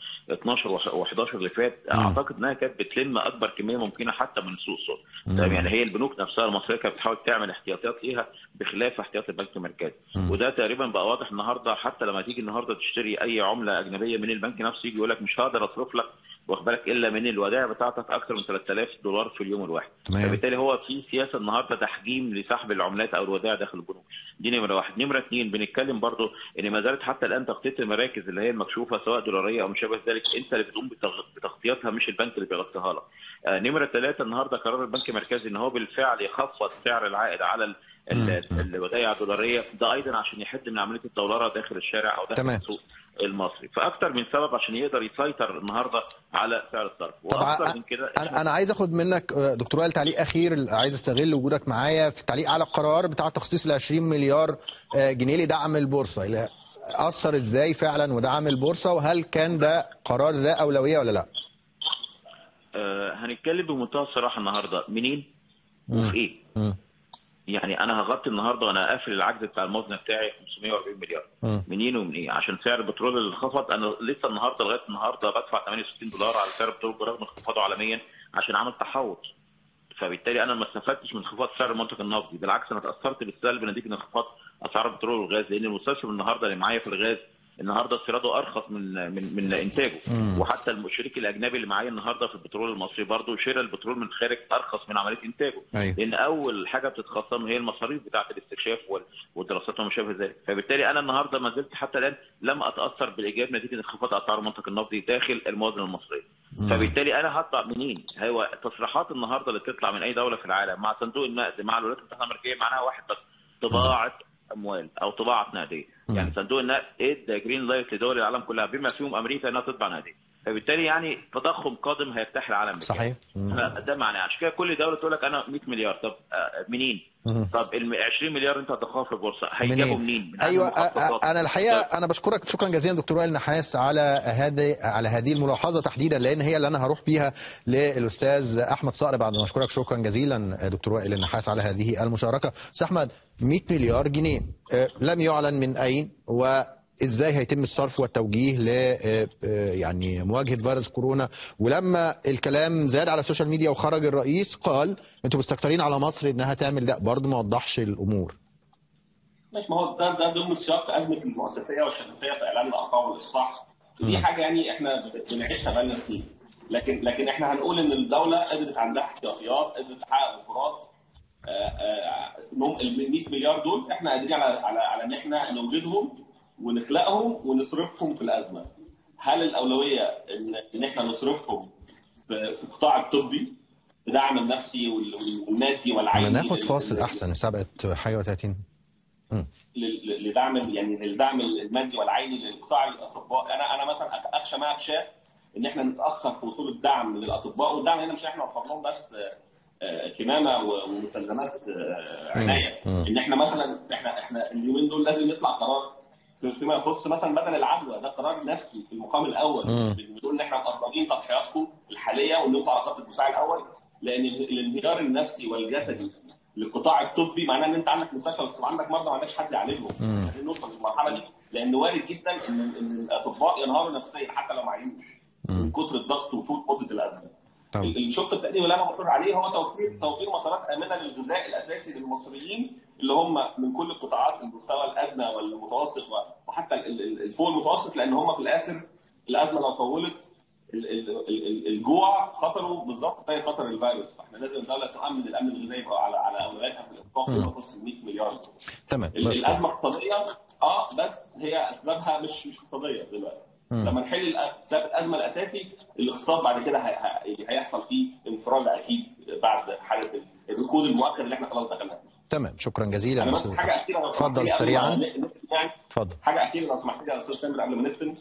12 و11 اللي فات اعتقد انها كانت بتلم اكبر كميه ممكنه حتى من سوق الصوت تمام يعني هي البنوك نفسها المصريه كانت بتحاول تعمل احتياطات ليها بخلاف احتياط البنك المركزي وده تقريبا بقى واضح النهارده حتى لما تيجي النهارده تشتري اي عمله اجنبيه من البنك نفسه يجي يقول لك مش هقدر اصرف لك واخد بالك الا من الودائع بتاعتك اكثر من 3000 دولار في اليوم الواحد تمام. فبالتالي هو في سياسه النهارده تحجيم لسحب العملات او الودائع داخل البنوك دي نمره واحد نمره اثنين بنتكلم برضو ان ما زالت حتى الان تغطيه المراكز اللي هي المكشوفه سواء دولاريه او ما شابه ذلك انت اللي بتقوم بتغ- بتغطيتها مش البنك اللي بيغطيها لك آه نمره ثلاثه النهارده قرار البنك المركزي ان هو بالفعل يخفض سعر العائد على ال- ال- الودائع الدولاريه ده ايضا عشان يحد من عمليه الدولاره داخل الشارع او داخل تمام. السوق المصري فاكثر من سبب عشان يقدر يسيطر النهارده على سعر الصرف طب واكثر من كده انا انا عايز اخد منك آه، دكتور وائل تعليق اخير عايز استغل وجودك معايا في التعليق على القرار بتاع تخصيص ال 20 مليار آه، جنيه لدعم البورصه اللي اثر ازاي فعلا ودعم البورصه وهل كان ده قرار ذا اولويه ولا لا؟ آه، هنتكلم بمنتهى الصراحه النهارده منين وفي ايه مم. يعني انا هغطي النهارده وانا قافل العجز بتاع الموازنه بتاعي 540 مليار مم. منين ومن ايه عشان سعر البترول اللي انخفض انا لسه النهارده لغايه النهارده بدفع 68 دولار على سعر البترول برغم انخفاضه عالميا عشان عمل تحوط فبالتالي انا ما استفدتش من انخفاض سعر المنتج النفطي بالعكس انا تاثرت بالسلب نتيجه انخفاض اسعار البترول والغاز لان المستثمر النهارده اللي معايا في الغاز النهارده استيراده ارخص من من من انتاجه وحتى الشريك الاجنبي اللي معايا النهارده في البترول المصري برضه شراء البترول من الخارج ارخص من عمليه انتاجه أيوة. لان اول حاجه بتتخصم هي المصاريف بتاعه الاستكشاف وال- والدراسات وما شابه ذلك فبالتالي انا النهارده ما زلت حتى الان لم اتاثر بالايجاب نتيجه انخفاض اسعار المنطقه النفطي داخل الموازنه المصريه فبالتالي انا هطلع منين؟ هو تصريحات النهارده اللي بتطلع من اي دوله في العالم مع صندوق النقد مع الولايات المتحده الامريكيه معناها واحد بس طباعه اموال او طباعه نقديه يعني صندوق النقد ادى جرين لايت لدول العالم كلها بما فيهم امريكا انها تطبع نقديه فبالتالي يعني تضخم قادم هيفتح العالم بالكامل. صحيح. مم. ف- ده معناه عشان كده كل دوله تقول لك انا 100 مليار طب آه، منين؟ طب ال 20 مليار انت هتضخها في البورصه هيجابوا منين؟ من ايوه أنهي مخططات؟ أ- انا الحقيقه انا بشكرك شكرا جزيلا دكتور وائل نحاس على هذه على هذه الملاحظه تحديدا لان هي اللي انا هروح بيها للاستاذ احمد صقر بعد ما اشكرك شكرا جزيلا دكتور وائل النحاس على هذه المشاركه استاذ احمد 100 مليار جنيه أه، لم يعلن من اين وازاي هيتم الصرف والتوجيه ل أه، أه، يعني مواجهه فيروس كورونا ولما الكلام زاد على السوشيال ميديا وخرج الرئيس قال انتوا مستكترين على مصر انها تعمل ده برضه ما وضحش الامور ماشي ما هو ده ده ضمن سياق ازمه المؤسسيه والشفافيه في اعلان الارقام والاصلاح ودي حاجه يعني احنا بنعيشها بقالنا سنين لكن لكن احنا هنقول ان الدوله قدرت عندها احتياطيات قدرت تحقق وفرات آه، آه، انهم ال 100 مليار دول احنا قادرين على على على ان احنا نوجدهم ونخلقهم ونصرفهم في الازمه. هل الاولويه ان ان احنا نصرفهم في في القطاع الطبي بدعم النفسي وال- والمادي والعيني ما ناخد لل- فاصل لل- احسن سبقت حاجه و30 لل- لدعم يعني الدعم المادي والعيني لقطاع الاطباء انا انا مثلا أخ- اخشى ما اخشى ان احنا نتاخر في وصول الدعم للاطباء والدعم هنا مش احنا نوفر لهم بس آه، آه، كمامه و- ومستلزمات آه، عنايه ان احنا مثلا احنا احنا اليومين دول لازم يطلع قرار في- فيما يخص مثلا بدل العدوى ده قرار نفسي في المقام الاول بنقول ان احنا مقدرين تضحياتكم الحاليه وان انتوا على خط الدفاع الاول لان الانهيار النفسي والجسدي للقطاع الطبي معناه ان انت عندك مستشفى بس عندك مرضى ما عندكش حد يعالجهم عايزين نوصل للمرحله دي لان وارد جدا ان ان الاطباء ينهاروا نفسيا حتى لو معيوش من كتر الضغط وطول مده الازمه طبعا. الشق الثاني واللي انا مصر عليه هو توفير توفير مسارات امنه للغذاء الاساسي للمصريين اللي هم من كل القطاعات المستوى الادنى والمتوسط وحتى ال- ال- الفوق المتوسط لان هم في الاخر الازمه لو طولت ال- ال- ال- ال- الجوع خطره بالظبط زي خطر الفيروس فاحنا لازم الدوله تؤمن الامن الغذائي يبقى على على اولوياتها في الانفاق فيما يخص ال 100 مليار تمام ال- بس الازمه اقتصاديه اه بس هي اسبابها مش مش اقتصاديه دلوقتي لما نحل الأ- سبب الازمه الاساسي الاقتصاد بعد كده هي- هي- هيحصل فيه انفراج اكيد بعد حاله الركود المؤكد اللي احنا خلاص دخلنا فيه تمام شكرا جزيلا انا بس أستاذ حاجه اخيره لو اتفضل سمحت لي قبل سريعاً. ما ن- يعني اتفضل حاجه اخيره لو سمحت لي يا استاذ تامر قبل ما نختم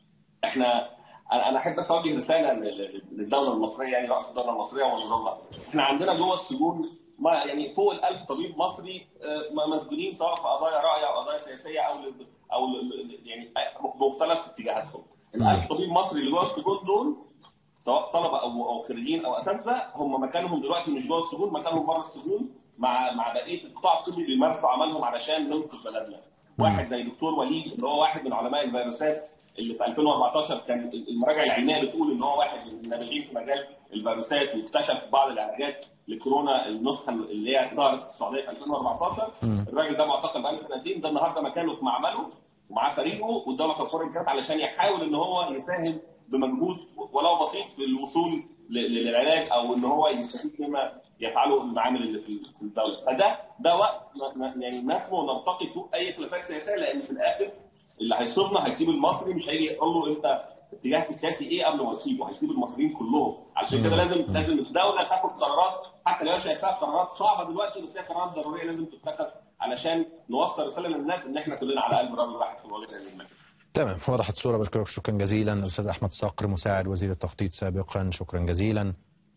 احنا انا أنا احب بس اوجه رساله ل- ل- للدوله المصريه يعني راس الدوله المصريه ونظامها احنا عندنا جوه السجون ما يعني فوق ال 1000 طبيب مصري آه، ما مسجونين سواء في قضايا رأي او قضايا سياسيه او ل- او ل- ل- يعني بمختلف اتجاهاتهم ال 1000 طبيب مصري اللي جوه السجون دول سواء طلبه او او خريجين او اساتذه هم مكانهم دلوقتي مش جوه السجون مكانهم بره السجون مع مع بقيه القطاع الطبي بيمارسوا عملهم علشان ننقذ بلدنا. واحد زي دكتور وليد اللي هو واحد من علماء الفيروسات اللي في 2014 كان المراجع العلميه بتقول ان هو واحد من النابغين في مجال الفيروسات واكتشف بعض العلاجات لكورونا النسخه اللي هي ظهرت في السعوديه في 2014 الراجل ده معتقل بقاله سنتين ده النهارده مكانه في معمله ومعاه فريقه والدوله توفر امكانيات علشان يحاول ان هو يساهم بمجهود ولو بسيط في الوصول ل- ل- للعلاج او ان هو يستفيد مما يفعله المعامل اللي في في الدوله فده ده وقت ن- ن- يعني نسمو ونرتقي فوق اي خلافات سياسيه لان في الاخر اللي هيصيبنا هيسيب المصري مش هيجي يقول له انت اتجاهك السياسي ايه قبل ما يسيبه هيسيب المصريين كلهم علشان كده لازم لازم الدوله تاخد قرارات حتى لو هي شايفاها قرارات صعبه دلوقتي بس هي قرارات ضروريه لازم تتخذ علشان نوصل رساله للناس ان احنا كلنا على قلب راجل واحد في الولايه الملكيه تمام وضحت الصورة بشكرك شكرا جزيلا الأستاذ أحمد صقر مساعد وزير التخطيط سابقا شكرا جزيلا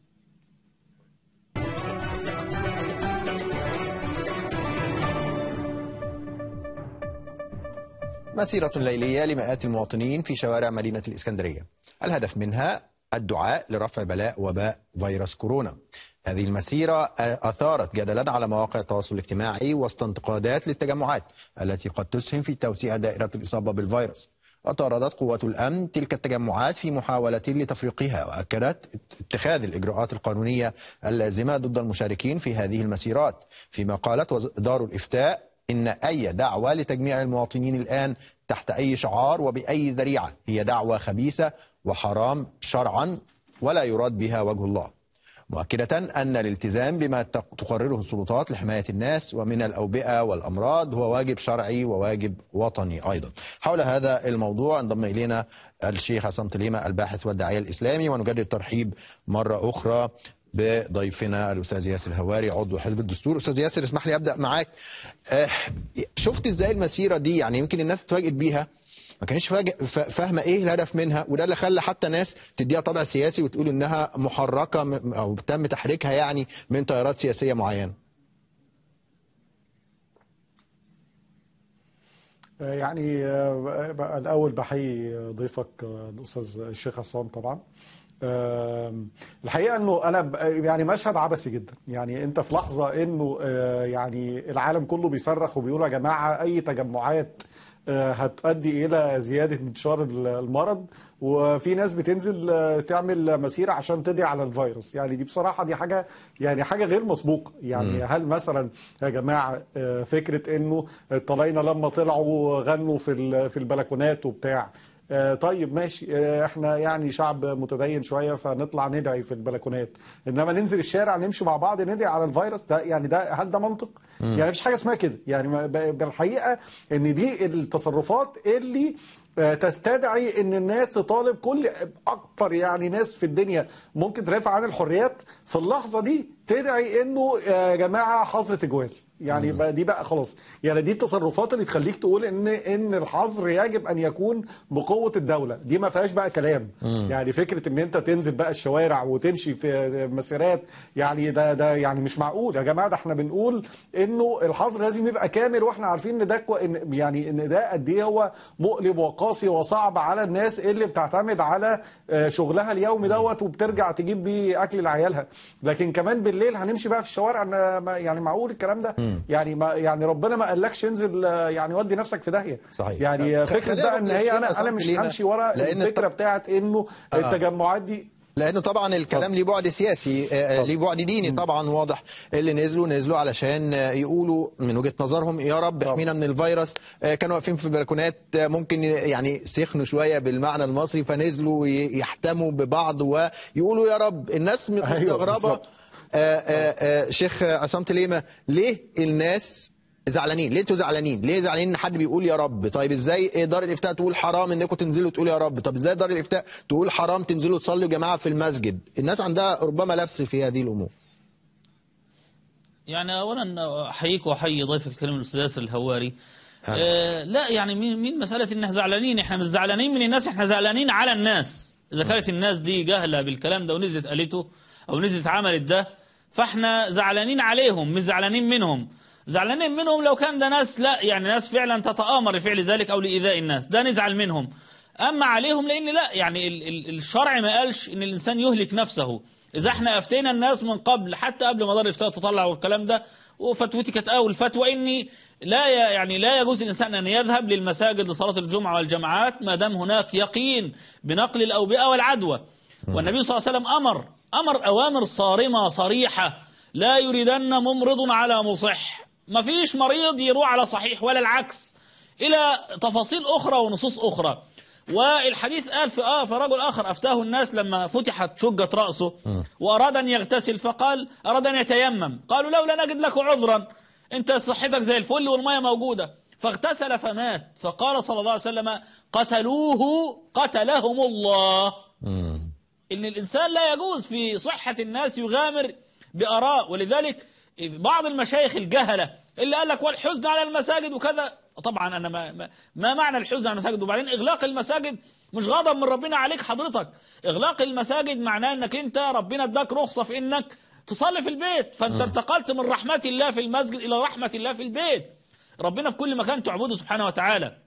مسيرة ليلية لمئات المواطنين في شوارع مدينة الإسكندرية الهدف منها الدعاء لرفع بلاء وباء فيروس كورونا هذه المسيرة أثارت جدلا على مواقع التواصل الاجتماعي وسط انتقادات للتجمعات التي قد تسهم في توسيع دائرة الإصابة بالفيروس وطاردت قوات الأمن تلك التجمعات في محاولة لتفريقها وأكدت اتخاذ الإجراءات القانونية اللازمة ضد المشاركين في هذه المسيرات فيما قالت وز- دار الإفتاء إن أي دعوة لتجميع المواطنين الآن تحت أي شعار وبأي ذريعة هي دعوة خبيثة وحرام شرعا ولا يراد بها وجه الله مؤكدة أن الالتزام بما تقرره السلطات لحماية الناس ومن الأوبئة والأمراض هو واجب شرعي وواجب وطني أيضا حول هذا الموضوع انضم إلينا الشيخ عصام تليمة الباحث والداعية الإسلامي ونجدد الترحيب مرة أخرى بضيفنا الأستاذ ياسر الهواري عضو حزب الدستور أستاذ ياسر اسمح لي أبدأ معاك آه، شفت إزاي المسيرة دي يعني يمكن الناس اتفاجئت بيها ما كانش فاج- ف- فاهمه ايه الهدف منها وده اللي خلى حتى ناس تديها طابع سياسي وتقول انها محركه م- او تم تحريكها يعني من تيارات سياسيه معينه يعني آه، بقى الأول بحيي ضيفك آه، الأستاذ الشيخ عصام طبعا آم، الحقيقة أنه أنا ب- يعني مشهد عبثي جدا يعني أنت في لحظة أنه آه، يعني العالم كله بيصرخ وبيقول يا جماعة أي تجمعات آه، هتؤدي إلى زيادة انتشار المرض وفي ناس بتنزل آه، تعمل مسيرة عشان تدعي على الفيروس يعني دي بصراحة دي حاجة يعني حاجة غير مسبوقة يعني هل مثلا يا جماعة آه، فكرة انه الطلاينة لما طلعوا غنوا في ال- في البلكونات وبتاع آه، طيب ماشي آه، احنا يعني شعب متدين شويه فنطلع ندعي في البلكونات انما ننزل الشارع نمشي مع بعض ندعي على الفيروس ده يعني ده هل ده منطق؟ يعني مفيش حاجه اسمها كده يعني ما- ب- بالحقيقه ان دي التصرفات اللي آه، تستدعي ان الناس تطالب كل اكتر يعني ناس في الدنيا ممكن ترفع عن الحريات في اللحظه دي تدعي انه يا جماعه حظر تجوال يعني بقى دي بقى خلاص يعني دي التصرفات اللي تخليك تقول ان ان الحظر يجب ان يكون بقوه الدوله دي ما فيهاش بقى كلام يعني فكره ان انت تنزل بقى الشوارع وتمشي في مسيرات يعني ده ده يعني مش معقول يا جماعه ده احنا بنقول انه الحظر لازم يبقى كامل واحنا عارفين ان ده كو- إن يعني ان ده قد ايه هو مؤلم وقاسي وصعب على الناس اللي بتعتمد على آه، شغلها اليومي دوت وبترجع تجيب بيه اكل لعيالها لكن كمان بالليل هنمشي بقى في الشوارع أنا ما- يعني معقول الكلام ده يعني ما يعني ربنا ما قالكش انزل آه، يعني ودي نفسك في داهيه صحيح. يعني آه، خ- فكره خلينا بقى ان نروح هي للشيخ انا انا عصام مش كليمة، همشي ورا لأن الفكره الط- بتاعت انه آه. التجمعات دي لانه طبعا الكلام ليه بعد سياسي آه، ليه بعد ديني طبعا واضح اللي نزلوا نزلوا علشان آه، يقولوا من وجهه نظرهم يا رب احمينا من الفيروس آه، كانوا واقفين في البلكونات آه، ممكن يعني سخنوا شويه بالمعنى المصري فنزلوا ي- يحتموا ببعض ويقولوا يا رب الناس مستغربه بالظبط. آه، آه، آه، شيخ عصام تليمه ليه الناس زعلانين ليه انتوا زعلانين ليه زعلانين ان حد بيقول يا رب طيب ازاي دار الافتاء تقول حرام انكم تنزلوا تقولوا يا رب طب ازاي دار الافتاء تقول حرام تنزلوا تصلوا جماعه في المسجد الناس عندها ربما لبس في هذه الامور يعني اولا احييك واحيي ضيفك الكريم الاستاذ ياسر الهواري آه لا يعني مين مين مساله ان احنا زعلانين احنا مش زعلانين من الناس احنا زعلانين على الناس اذا كانت الناس دي جاهله بالكلام ده ونزلت قالته او نزلت عملت ده فاحنا زعلانين عليهم مش زعلانين منهم زعلانين منهم لو كان ده ناس لا يعني ناس فعلا تتآمر لفعل ذلك او لايذاء الناس ده نزعل منهم اما عليهم لان لا يعني ال- ال- الشرع ما قالش ان الانسان يهلك نفسه اذا احنا افتينا الناس من قبل حتى قبل ما دار الافتاء تطلع والكلام ده وفتوتي كانت اول فتوى اني لا ي- يعني لا يجوز الانسان ان يذهب للمساجد لصلاه الجمعه والجماعات ما دام هناك يقين بنقل الاوبئه والعدوى والنبي صلى الله عليه وسلم امر امر اوامر صارمه صريحه لا يريدن ممرض على مصح ما فيش مريض يروح على صحيح ولا العكس الى تفاصيل اخرى ونصوص اخرى والحديث قال في آه فرجل آخر أفتاه الناس لما فتحت شقة رأسه وأراد أن يغتسل فقال أراد أن يتيمم قالوا لولا نجد لك عذرا أنت صحتك زي الفل والمية موجودة فاغتسل فمات فقال صلى الله عليه وسلم قتلوه قتلهم الله ان الانسان لا يجوز في صحه الناس يغامر باراء ولذلك بعض المشايخ الجهله اللي قال لك والحزن على المساجد وكذا طبعا انا ما, ما, ما معنى الحزن على المساجد وبعدين اغلاق المساجد مش غضب من ربنا عليك حضرتك اغلاق المساجد معناه انك انت ربنا اداك رخصه في انك تصلي في البيت فانت انتقلت من رحمه الله في المسجد الى رحمه الله في البيت ربنا في كل مكان تعبده سبحانه وتعالى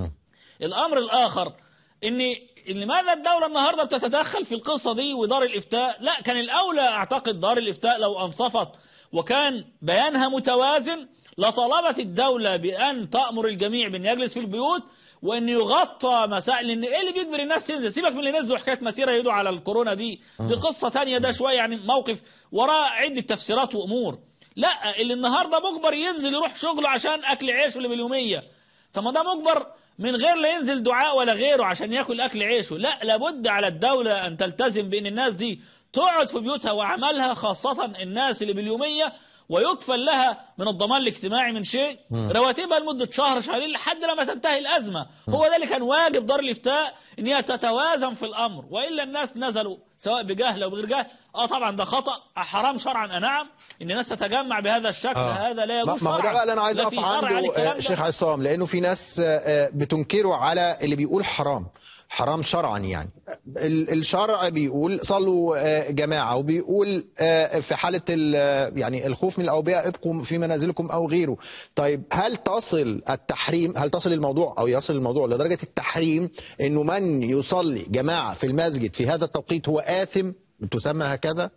الامر الاخر ان لماذا الدولة النهاردة بتتدخل في القصة دي ودار الإفتاء لا كان الأولى أعتقد دار الإفتاء لو أنصفت وكان بيانها متوازن لطلبت الدولة بأن تأمر الجميع بأن يجلس في البيوت وأن يغطى مسائل لأن إيه اللي بيجبر الناس تنزل سيبك من اللي نزلوا حكاية مسيرة يدوا على الكورونا دي دي قصة تانية ده شوية يعني موقف وراه عدة تفسيرات وأمور لا اللي النهاردة مجبر ينزل يروح شغله عشان أكل عيشه اللي باليومية طب ما ده مجبر من غير لا ينزل دعاء ولا غيره عشان ياكل اكل عيشه لا لابد على الدوله ان تلتزم بان الناس دي تقعد في بيوتها وعملها خاصه الناس اللي باليوميه ويكفل لها من الضمان الاجتماعي من شيء رواتبها لمده شهر شهرين لحد لما تنتهي الازمه هو ده اللي كان واجب دار الافتاء ان هي تتوازن في الامر والا الناس نزلوا سواء بجهل او بغير جهل اه طبعا ده خطا حرام شرعا أه نعم ان الناس تتجمع بهذا الشكل آه. هذا لا ما يجوز ما هو ده شرعاً. بقى اللي انا عايز لا اقف في شرع على عنده الكلام آه، ده. شيخ عصام لانه في ناس آه، آه، بتنكره على اللي بيقول حرام حرام شرعا يعني ال- الشرع بيقول صلوا آه، جماعه وبيقول آه، في حاله ال- يعني الخوف من الاوبئه ابقوا في منازلكم او غيره طيب هل تصل التحريم هل تصل الموضوع او يصل الموضوع لدرجه التحريم انه من يصلي جماعه في المسجد في هذا التوقيت هو آثم تسمى هكذا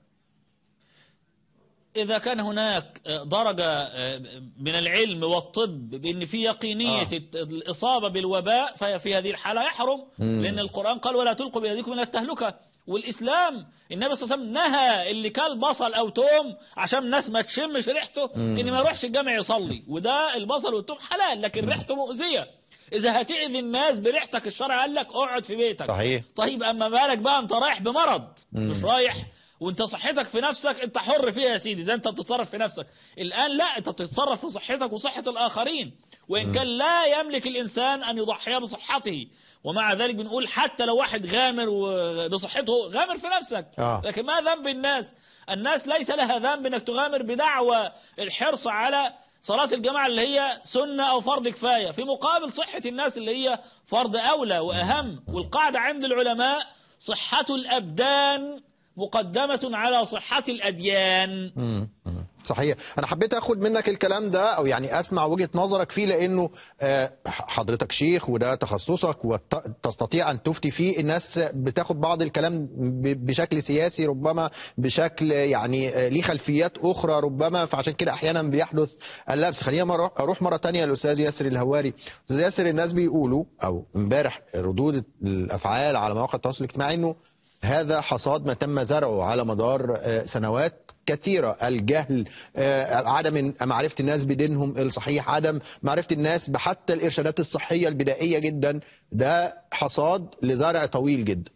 إذا كان هناك درجة من العلم والطب بأن في يقينية آه. الإصابة بالوباء فهي في هذه الحالة يحرم لأن القرآن قال ولا تلقوا بيديكم من التهلكة والإسلام النبي صلى الله عليه وسلم نهى اللي كل بصل أو توم عشان الناس ما تشمش ريحته إن ما يروحش الجامع يصلي وده البصل والتوم حلال لكن ريحته مؤذية إذا هتأذي الناس بريحتك الشرع قال لك اقعد في بيتك صحيح. طيب أما بالك بقى أنت رايح بمرض مش رايح وانت صحتك في نفسك انت حر فيها يا سيدي زي انت بتتصرف في نفسك الان لا انت بتتصرف في صحتك وصحه الاخرين وان كان لا يملك الانسان ان يضحي بصحته ومع ذلك بنقول حتى لو واحد غامر و- بصحته غامر في نفسك آه. لكن ما ذنب الناس الناس ليس لها ذنب انك تغامر بدعوى الحرص على صلاة الجماعة اللي هي سنة أو فرض كفاية في مقابل صحة الناس اللي هي فرض أولى وأهم والقاعدة عند العلماء صحة الأبدان مقدمة على صحة الأديان صحيح انا حبيت اخد منك الكلام ده او يعني اسمع وجهة نظرك فيه لانه آه، حضرتك شيخ وده تخصصك وتستطيع ان تفتي فيه الناس بتاخد بعض الكلام ب- بشكل سياسي ربما بشكل يعني آه، ليه خلفيات اخرى ربما فعشان كده احيانا بيحدث اللبس خلينا مرة اروح مره تانية للاستاذ ياسر الهواري استاذ ياسر الناس بيقولوا او امبارح ردود الافعال على مواقع التواصل الاجتماعي انه هذا حصاد ما تم زرعه على مدار آه، سنوات كثيرة الجهل آه، عدم معرفة الناس بدينهم الصحيح عدم معرفة الناس بحتى الإرشادات الصحية البدائية جدا ده حصاد لزرع طويل جدا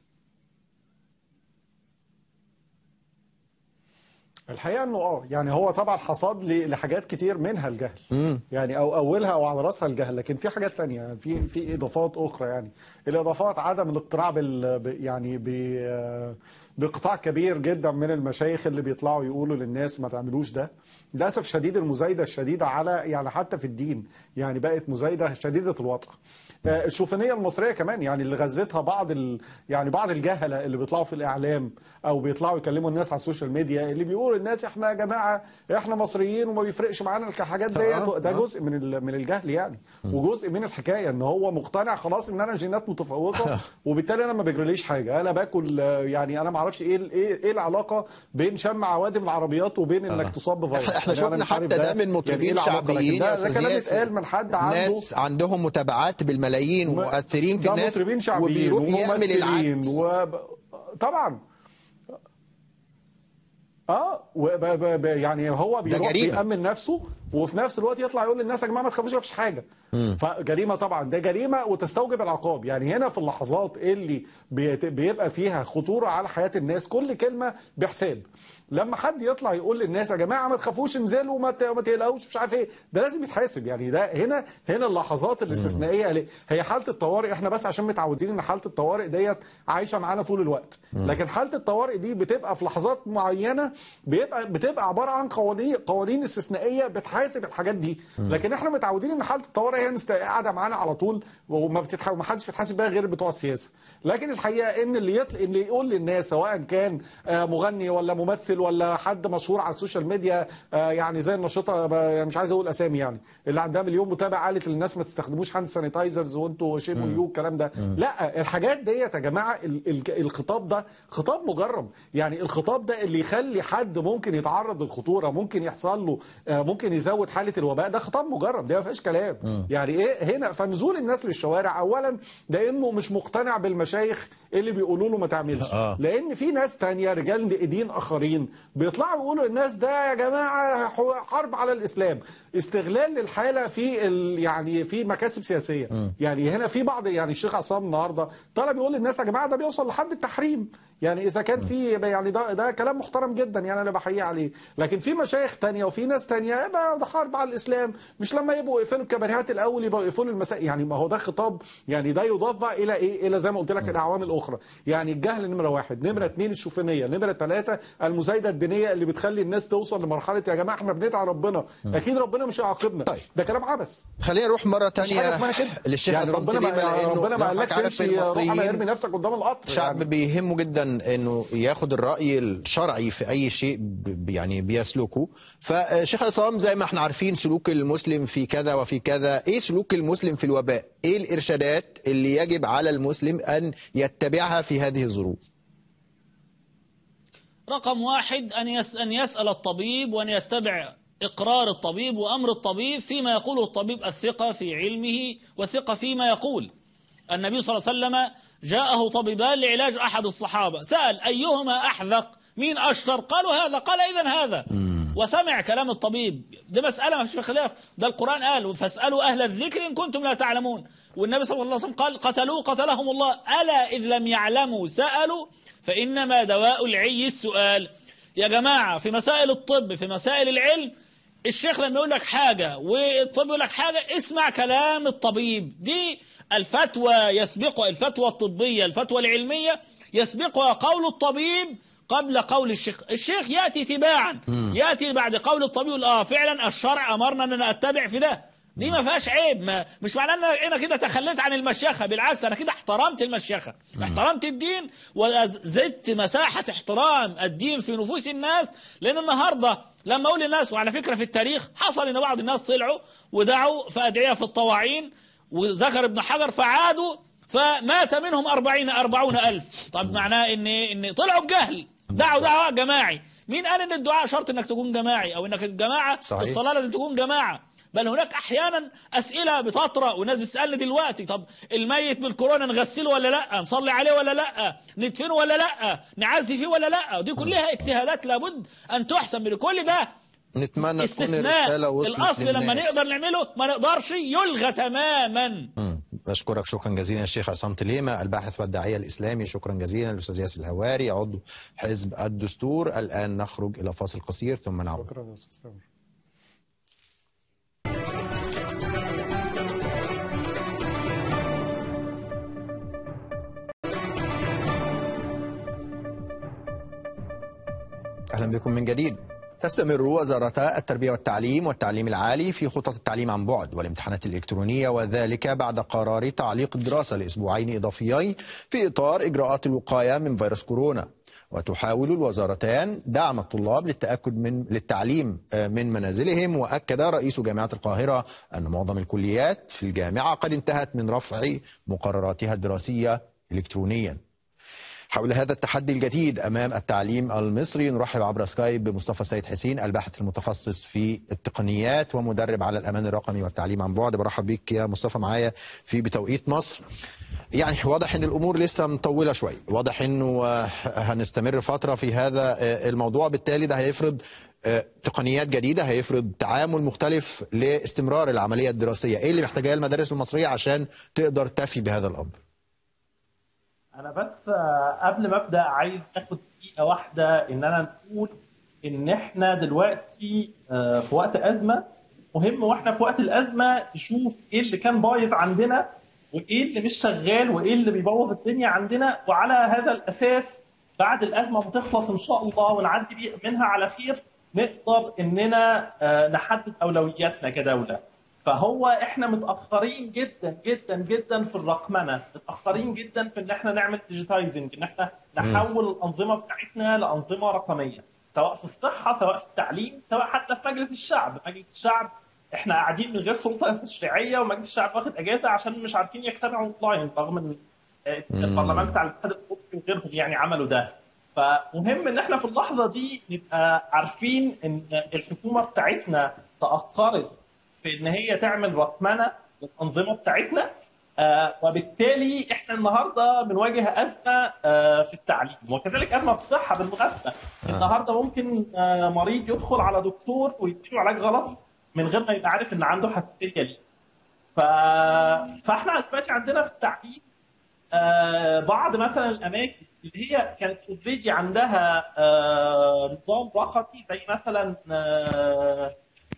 الحقيقه انه اه يعني هو طبعا حصاد ل- لحاجات كتير منها الجهل يعني او اولها او على راسها الجهل لكن في حاجات تانية يعني في في اضافات اخرى يعني الاضافات عدم الاقتناع بال ب- يعني ب بقطاع كبير جدا من المشايخ اللي بيطلعوا يقولوا للناس ما تعملوش ده للاسف شديد المزايده الشديده على يعني حتى في الدين يعني بقت مزايده شديده الوطأ آه، الشوفانيه المصريه كمان يعني اللي غذتها بعض ال... يعني بعض الجهله اللي بيطلعوا في الاعلام او بيطلعوا يكلموا الناس على السوشيال ميديا اللي بيقولوا الناس احنا يا جماعه احنا مصريين وما بيفرقش معانا الحاجات ديت آه، ده آه. جزء من ال... من الجهل يعني وجزء من الحكايه ان هو مقتنع خلاص ان انا جينات متفوقه وبالتالي انا ما بيجريليش حاجه انا باكل آه، يعني انا ما اعرفش ايه ال- ايه ايه العلاقه بين شم عوادم العربيات وبين انك تصاب بفيروس احنا احنا يعني أنا شفنا مش عارف حتى ده من يعني مطربين إيه العلاقة، لكن شعبيين ده, يا ده استاذ كلام ياسر اتقال من حد عنده ناس عندهم متابعات بالملايين ومؤثرين في ده الناس مطربين شعبيين وبيروح يعمل وممثلين العكس و... طبعا اه وب... ب... ب... يعني هو بيروح جريمة. بيأمن نفسه وفي نفس الوقت يطلع يقول للناس يا جماعه ما تخافوش مفيش حاجه فجريمه طبعا ده جريمه وتستوجب العقاب يعني هنا في اللحظات اللي بيت... بيبقى فيها خطوره على حياه الناس كل كلمه بحساب لما حد يطلع يقول للناس يا جماعه ما تخافوش انزلوا وما ت- ما تقلقوش مش عارف ايه ده لازم يتحاسب يعني ده هنا هنا اللحظات الاستثنائيه اللي- هي حاله الطوارئ احنا بس عشان متعودين ان حاله الطوارئ ديت عايشه معانا طول الوقت لكن حاله الطوارئ دي بتبقى في لحظات معينه بيبقى بتبقى عباره عن قوانين قوانين استثنائيه بتحاسب الحاجات دي لكن احنا متعودين ان حاله الطوارئ هي مست- قاعده معانا على طول وما بتتح... ما حدش بيتحاسب بيها غير بتوع السياسه لكن الحقيقه ان اللي يطل... اللي يقول للناس سواء كان آه، مغني ولا ممثل ولا حد مشهور على السوشيال ميديا آه، يعني زي النشطه ب- يعني مش عايز اقول اسامي يعني اللي عندها مليون متابع قالت للناس ما تستخدموش هاند سانيتايزرز وانتوا شيموا يو الكلام ده لا الحاجات ديت يا جماعه ال... ال... الخطاب ده خطاب مجرب يعني الخطاب ده اللي يخلي حد ممكن يتعرض للخطوره ممكن يحصل له آه، ممكن يزود حاله الوباء ده خطاب مجرب ده ما فيهاش كلام يعني ايه هنا فنزول الناس للشوارع اولا لانه مش مقتنع بالمشايخ اللي بيقولوا له ما تعملش آه. لان في ناس تانية رجال دين اخرين بيطلعوا يقولوا الناس ده يا جماعه حرب على الاسلام استغلال للحاله في ال يعني في مكاسب سياسيه يعني هنا في بعض يعني الشيخ عصام النهارده طلب يقول للناس يا جماعه ده بيوصل لحد التحريم يعني اذا كان في يعني ده ده كلام محترم جدا يعني انا بحييه عليه لكن في مشايخ تانية وفي ناس تانية يبقى ده حرب على الاسلام مش لما يبقوا يقفلوا الكباريهات الاول يبقوا يقفلوا المساء يعني ما هو ده خطاب يعني ده يضاف بقى الى ايه الى زي ما قلت لك الاعوان الاخرى يعني الجهل نمره واحد نمره اثنين الشوفانيه نمره ثلاثه المزايده الدينيه اللي بتخلي الناس توصل لمرحله يا جماعه احنا بندعي ربنا اكيد ربنا مش هيعاقبنا طيب. ده كلام عبث خلينا نروح مره مش حاجه تانية اسمها كده للشيخ يعني عصام ربنا ما تليمة لانه ربنا ما زي ما قالكش حضرتك عارف امشي روح المصريين ارمي نفسك قدام القطر شعب يعني. بيهمه جدا انه ياخد الراي الشرعي في اي شيء ب- يعني بيسلكه فشيخ عصام زي ما احنا عارفين سلوك المسلم في كذا وفي كذا ايه سلوك المسلم في الوباء ايه الارشادات اللي يجب على المسلم ان يتبعها في هذه الظروف رقم واحد أن يس أن يسأل الطبيب وأن يتبع إقرار الطبيب وأمر الطبيب فيما يقوله الطبيب الثقة في علمه والثقة فيما يقول النبي صلى الله عليه وسلم جاءه طبيبان لعلاج أحد الصحابة سأل أيهما أحذق مين أشطر قالوا هذا قال إذا هذا وسمع كلام الطبيب ده مسألة ما فيش فيها خلاف ده القرآن قال فاسألوا أهل الذكر إن كنتم لا تعلمون والنبي صلى الله عليه وسلم قال قتلوه قتلهم الله ألا إذ لم يعلموا سألوا فإنما دواء العي السؤال يا جماعة في مسائل الطب في مسائل العلم الشيخ لما يقول لك حاجة والطب يقول لك حاجة اسمع كلام الطبيب دي الفتوى يسبقها الفتوى الطبية الفتوى العلمية يسبقها قول الطبيب قبل قول الشيخ الشيخ يأتي تباعا يأتي بعد قول الطبيب يقول اه فعلا الشرع أمرنا أن اتبع في ده دي ما فيهاش عيب ما مش معناه ان انا كده تخليت عن المشيخه بالعكس انا كده احترمت المشيخه احترمت الدين وزدت مساحه احترام الدين في نفوس الناس لان النهارده لما اقول للناس وعلى فكره في التاريخ حصل ان بعض الناس طلعوا ودعوا في ادعيه في الطواعين وذكر ابن حجر فعادوا فمات منهم أربعين أربعون ألف طب معناه إن إن طلعوا بجهل دعوا دعوة جماعي مين قال إن الدعاء شرط إنك تكون جماعي أو إنك الجماعة صحيح. الصلاة لازم تكون جماعة بل هناك احيانا اسئله بتطرا والناس بتسالني دلوقتي طب الميت بالكورونا نغسله ولا لا نصلي عليه ولا لا ندفنه ولا لا نعزي فيه ولا لا ودي كلها اجتهادات لابد ان تحسب من كل ده نتمنى تكون استثناء الرساله وصلت الاصل لما للناس. نقدر نعمله ما نقدرش يلغى تماما مم. بشكرك شكرا جزيلا الشيخ عصام تليمة الباحث والداعية الإسلامي شكرا جزيلا الأستاذ ياسر الهواري عضو حزب الدستور الآن نخرج إلى فاصل قصير ثم نعود شكرا يا استاذ تامر أهلا بكم من جديد تستمر وزارتا التربية والتعليم والتعليم العالي في خطط التعليم عن بعد والامتحانات الإلكترونية وذلك بعد قرار تعليق الدراسة لأسبوعين إضافيين في إطار إجراءات الوقاية من فيروس كورونا وتحاول الوزارتان دعم الطلاب للتأكد من للتعليم آه، من منازلهم وأكد رئيس جامعة القاهرة أن معظم الكليات في الجامعة قد انتهت من رفع مقرراتها الدراسية إلكترونيا حول هذا التحدي الجديد امام التعليم المصري نرحب عبر سكايب بمصطفى سيد حسين الباحث المتخصص في التقنيات ومدرب على الامان الرقمي والتعليم عن بعد برحب بيك يا مصطفى معايا في بتوقيت مصر يعني واضح ان الامور لسه مطوله شوي واضح انه آه، هنستمر فتره في هذا آه، الموضوع بالتالي ده هيفرض آه، تقنيات جديده هيفرض تعامل مختلف لاستمرار العمليه الدراسيه ايه اللي محتاجاه المدارس المصريه عشان تقدر تفي بهذا الامر انا بس آه، قبل ما ابدا عايز اخد دقيقه واحده ان انا نقول ان احنا دلوقتي آه، في وقت ازمه مهم واحنا في وقت الازمه نشوف ايه اللي كان بايظ عندنا وايه اللي مش شغال وايه اللي بيبوظ الدنيا عندنا وعلى هذا الاساس بعد الازمه ما تخلص ان شاء الله ونعدي بي- منها على خير نقدر اننا آه، نحدد اولوياتنا كدوله فهو احنا متاخرين جدا جدا جدا في الرقمنه متاخرين جدا في ان احنا نعمل ديجيتايزنج ان احنا نحول الانظمه بتاعتنا لانظمه رقميه سواء في الصحه سواء في التعليم سواء حتى في مجلس الشعب مجلس الشعب احنا قاعدين من غير سلطه تشريعيه ومجلس الشعب واخد اجازه عشان مش عارفين يجتمعوا اونلاين رغم ان آه، البرلمان بتاع الاتحاد الاوروبي وغيرهم يعني عملوا ده فمهم ان احنا في اللحظه دي نبقى عارفين ان الحكومه بتاعتنا تاخرت في ان هي تعمل رقمنه للانظمه بتاعتنا آه وبالتالي احنا النهارده بنواجه ازمه آه في التعليم وكذلك ازمه في الصحه بالمناسبه النهارده ممكن آه مريض يدخل على دكتور ويديله علاج غلط من غير ما يبقى عارف ان عنده حساسيه ليه ف... فاحنا دلوقتي عندنا في التعليم آه، بعض مثلا الاماكن اللي هي كانت اوريدي عندها آه، نظام رقمي زي مثلا آه،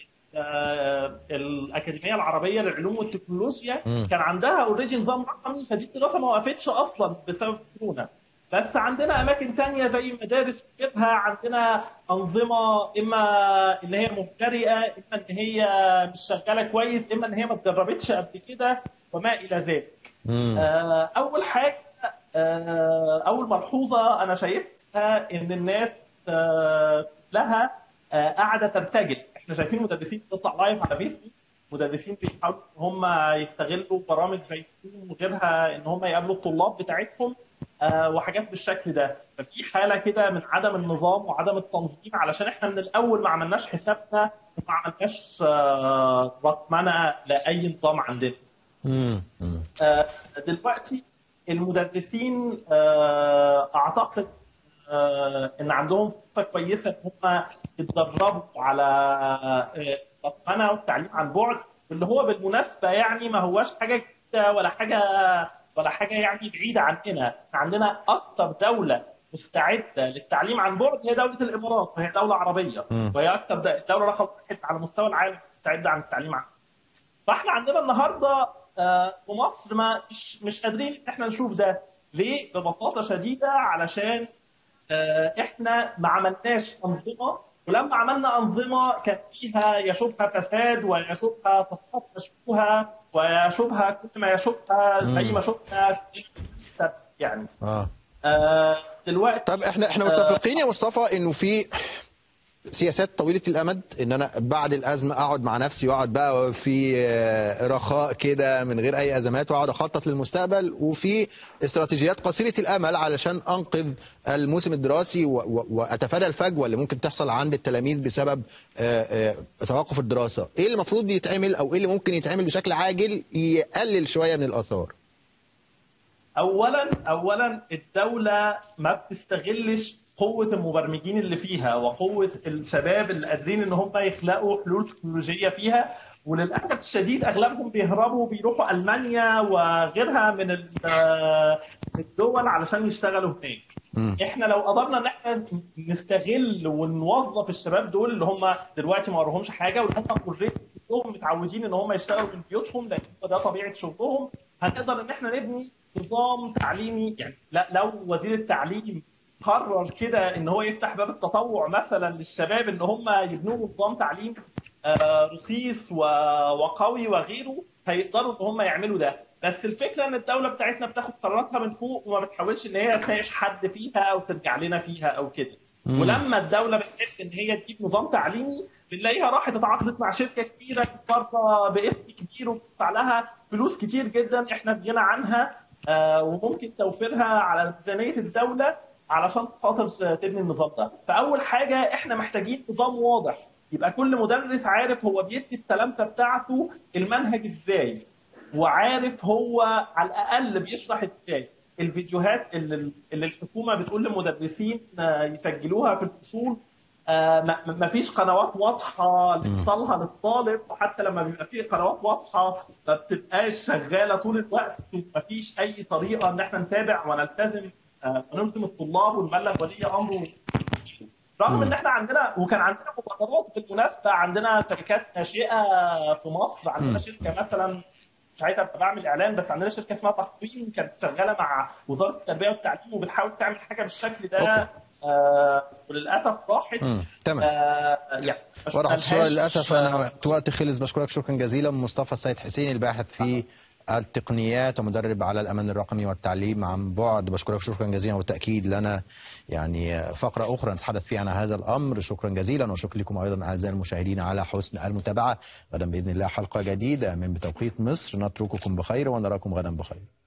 آه، الاكاديميه العربيه للعلوم والتكنولوجيا مم. كان عندها اوريدي نظام رقمي فدي الدراسه ما وقفتش اصلا بسبب كورونا بس عندنا اماكن تانية زي مدارس وغيرها عندنا انظمه اما ان هي مبتدئه اما ان هي مش شغاله كويس اما ان هي ما اتدربتش قبل كده وما الى ذلك مم. آه، اول حاجه آه، اول ملحوظه انا شايفها ان الناس آه، كلها آه، قاعده ترتجل احنا شايفين مدرسين بتطلع لايف على فيسبوك مدرسين بيحاولوا ان هم يستغلوا برامج زي زوم وغيرها ان هم يقابلوا الطلاب بتاعتهم آه، وحاجات بالشكل ده ففي حاله كده من عدم النظام وعدم التنظيم علشان احنا من الاول ما عملناش حسابنا وما عملناش آه، رقمنه لاي نظام عندنا مم. مم. آه، دلوقتي المدرسين آه، اعتقد آه، ان عندهم فرصه كويسه ان هم يتدربوا على آه، الرقمنه والتعليم عن بعد اللي هو بالمناسبه يعني ما هواش حاجه جديده ولا حاجه ولا حاجه يعني بعيده عننا، احنا عندنا اكثر دوله مستعده للتعليم عن بعد هي دوله الامارات وهي دوله عربيه مم. وهي اكثر دوله رقم واحد على مستوى العالم مستعده عن التعليم عن فاحنا عندنا النهارده آه، في مصر ما مش مش قادرين ان احنا نشوف ده ليه؟ ببساطه شديده علشان آه، احنا ما عملناش انظمه ولما عملنا انظمه كان فيها يشوبها فساد ويشوبها صفقات مشبوهه ويشوبها كل ما يشوبها زي ما شفنا في- يعني اه آه، دلوقتي طب احنا احنا متفقين يا مصطفى انه في سياسات طويله الامد ان انا بعد الازمه اقعد مع نفسي واقعد بقى في آه، رخاء كده من غير اي ازمات واقعد اخطط للمستقبل وفي استراتيجيات قصيره الامل علشان انقذ الموسم الدراسي و- و- واتفادى الفجوه اللي ممكن تحصل عند التلاميذ بسبب آه، آه، توقف الدراسه ايه اللي المفروض يتعمل او ايه اللي ممكن يتعمل بشكل عاجل يقلل شويه من الاثار اولا اولا الدوله ما بتستغلش قوه المبرمجين اللي فيها وقوه الشباب اللي قادرين ان هم يخلقوا حلول تكنولوجيه فيها وللاسف الشديد اغلبهم بيهربوا بيروحوا المانيا وغيرها من ال- الدول علشان يشتغلوا هناك. احنا لو قدرنا ان احنا نستغل ونوظف الشباب دول اللي هم دلوقتي ما وراهمش حاجه واللي هم اوريدي كلهم متعودين ان هم يشتغلوا من بيوتهم لان ده طبيعه شغلهم هنقدر ان احنا نبني نظام تعليمي يعني لا لو وزير التعليم قرر كده ان هو يفتح باب التطوع مثلا للشباب ان هم يبنوا نظام تعليم آه، رخيص و- وقوي وغيره هيقدروا ان هم يعملوا ده بس الفكره ان الدوله بتاعتنا بتاخد قراراتها من فوق وما بتحاولش ان هي تناقش حد فيها او ترجع لنا فيها او كده ولما الدوله بتحب ان هي تجيب نظام تعليمي بنلاقيها راحت اتعاقدت مع شركه كبيره بره باسم كبير وبتدفع لها فلوس كتير جدا احنا في غنى عنها آه، وممكن توفيرها على ميزانيه الدوله علشان خاطر تبني النظام ده فاول حاجه احنا محتاجين نظام واضح يبقى كل مدرس عارف هو بيدي التلامذه بتاعته المنهج ازاي وعارف هو على الاقل بيشرح ازاي الفيديوهات اللي, اللي الحكومه بتقول للمدرسين آه، يسجلوها في الفصول آه، ما ما فيش قنوات واضحه لايصالها للطالب وحتى لما بيبقى في قنوات واضحه ما بتبقاش شغاله طول الوقت وما فيش اي طريقه ان احنا نتابع ونلتزم آه، ونلزم الطلاب ونبلغ ولي امره رغم ان احنا عندنا وكان عندنا مبادرات بالمناسبه عندنا شركات ناشئه في مصر عندنا شركه مثلا مش عايز ابقى بعمل اعلان بس عندنا شركه اسمها تقويم كانت شغاله مع وزاره التربيه والتعليم وبتحاول تعمل حاجه بالشكل ده آه وللاسف راحت مم. تمام آه يعني ما ورحت الصورة شفنالهاش. للأسف أنا وقت خلص بشكرك شكرا جزيلا مصطفى السيد حسين الباحث في التقنيات ومدرب على الأمن الرقمي والتعليم عن بعد بشكرك شكرا جزيلا والتأكيد لنا يعني فقرة أخرى نتحدث فيها عن هذا الأمر شكرا جزيلا وشكرا لكم أيضا أعزائي المشاهدين على حسن المتابعة غدا بإذن الله حلقة جديدة من بتوقيت مصر نترككم بخير ونراكم غدا بخير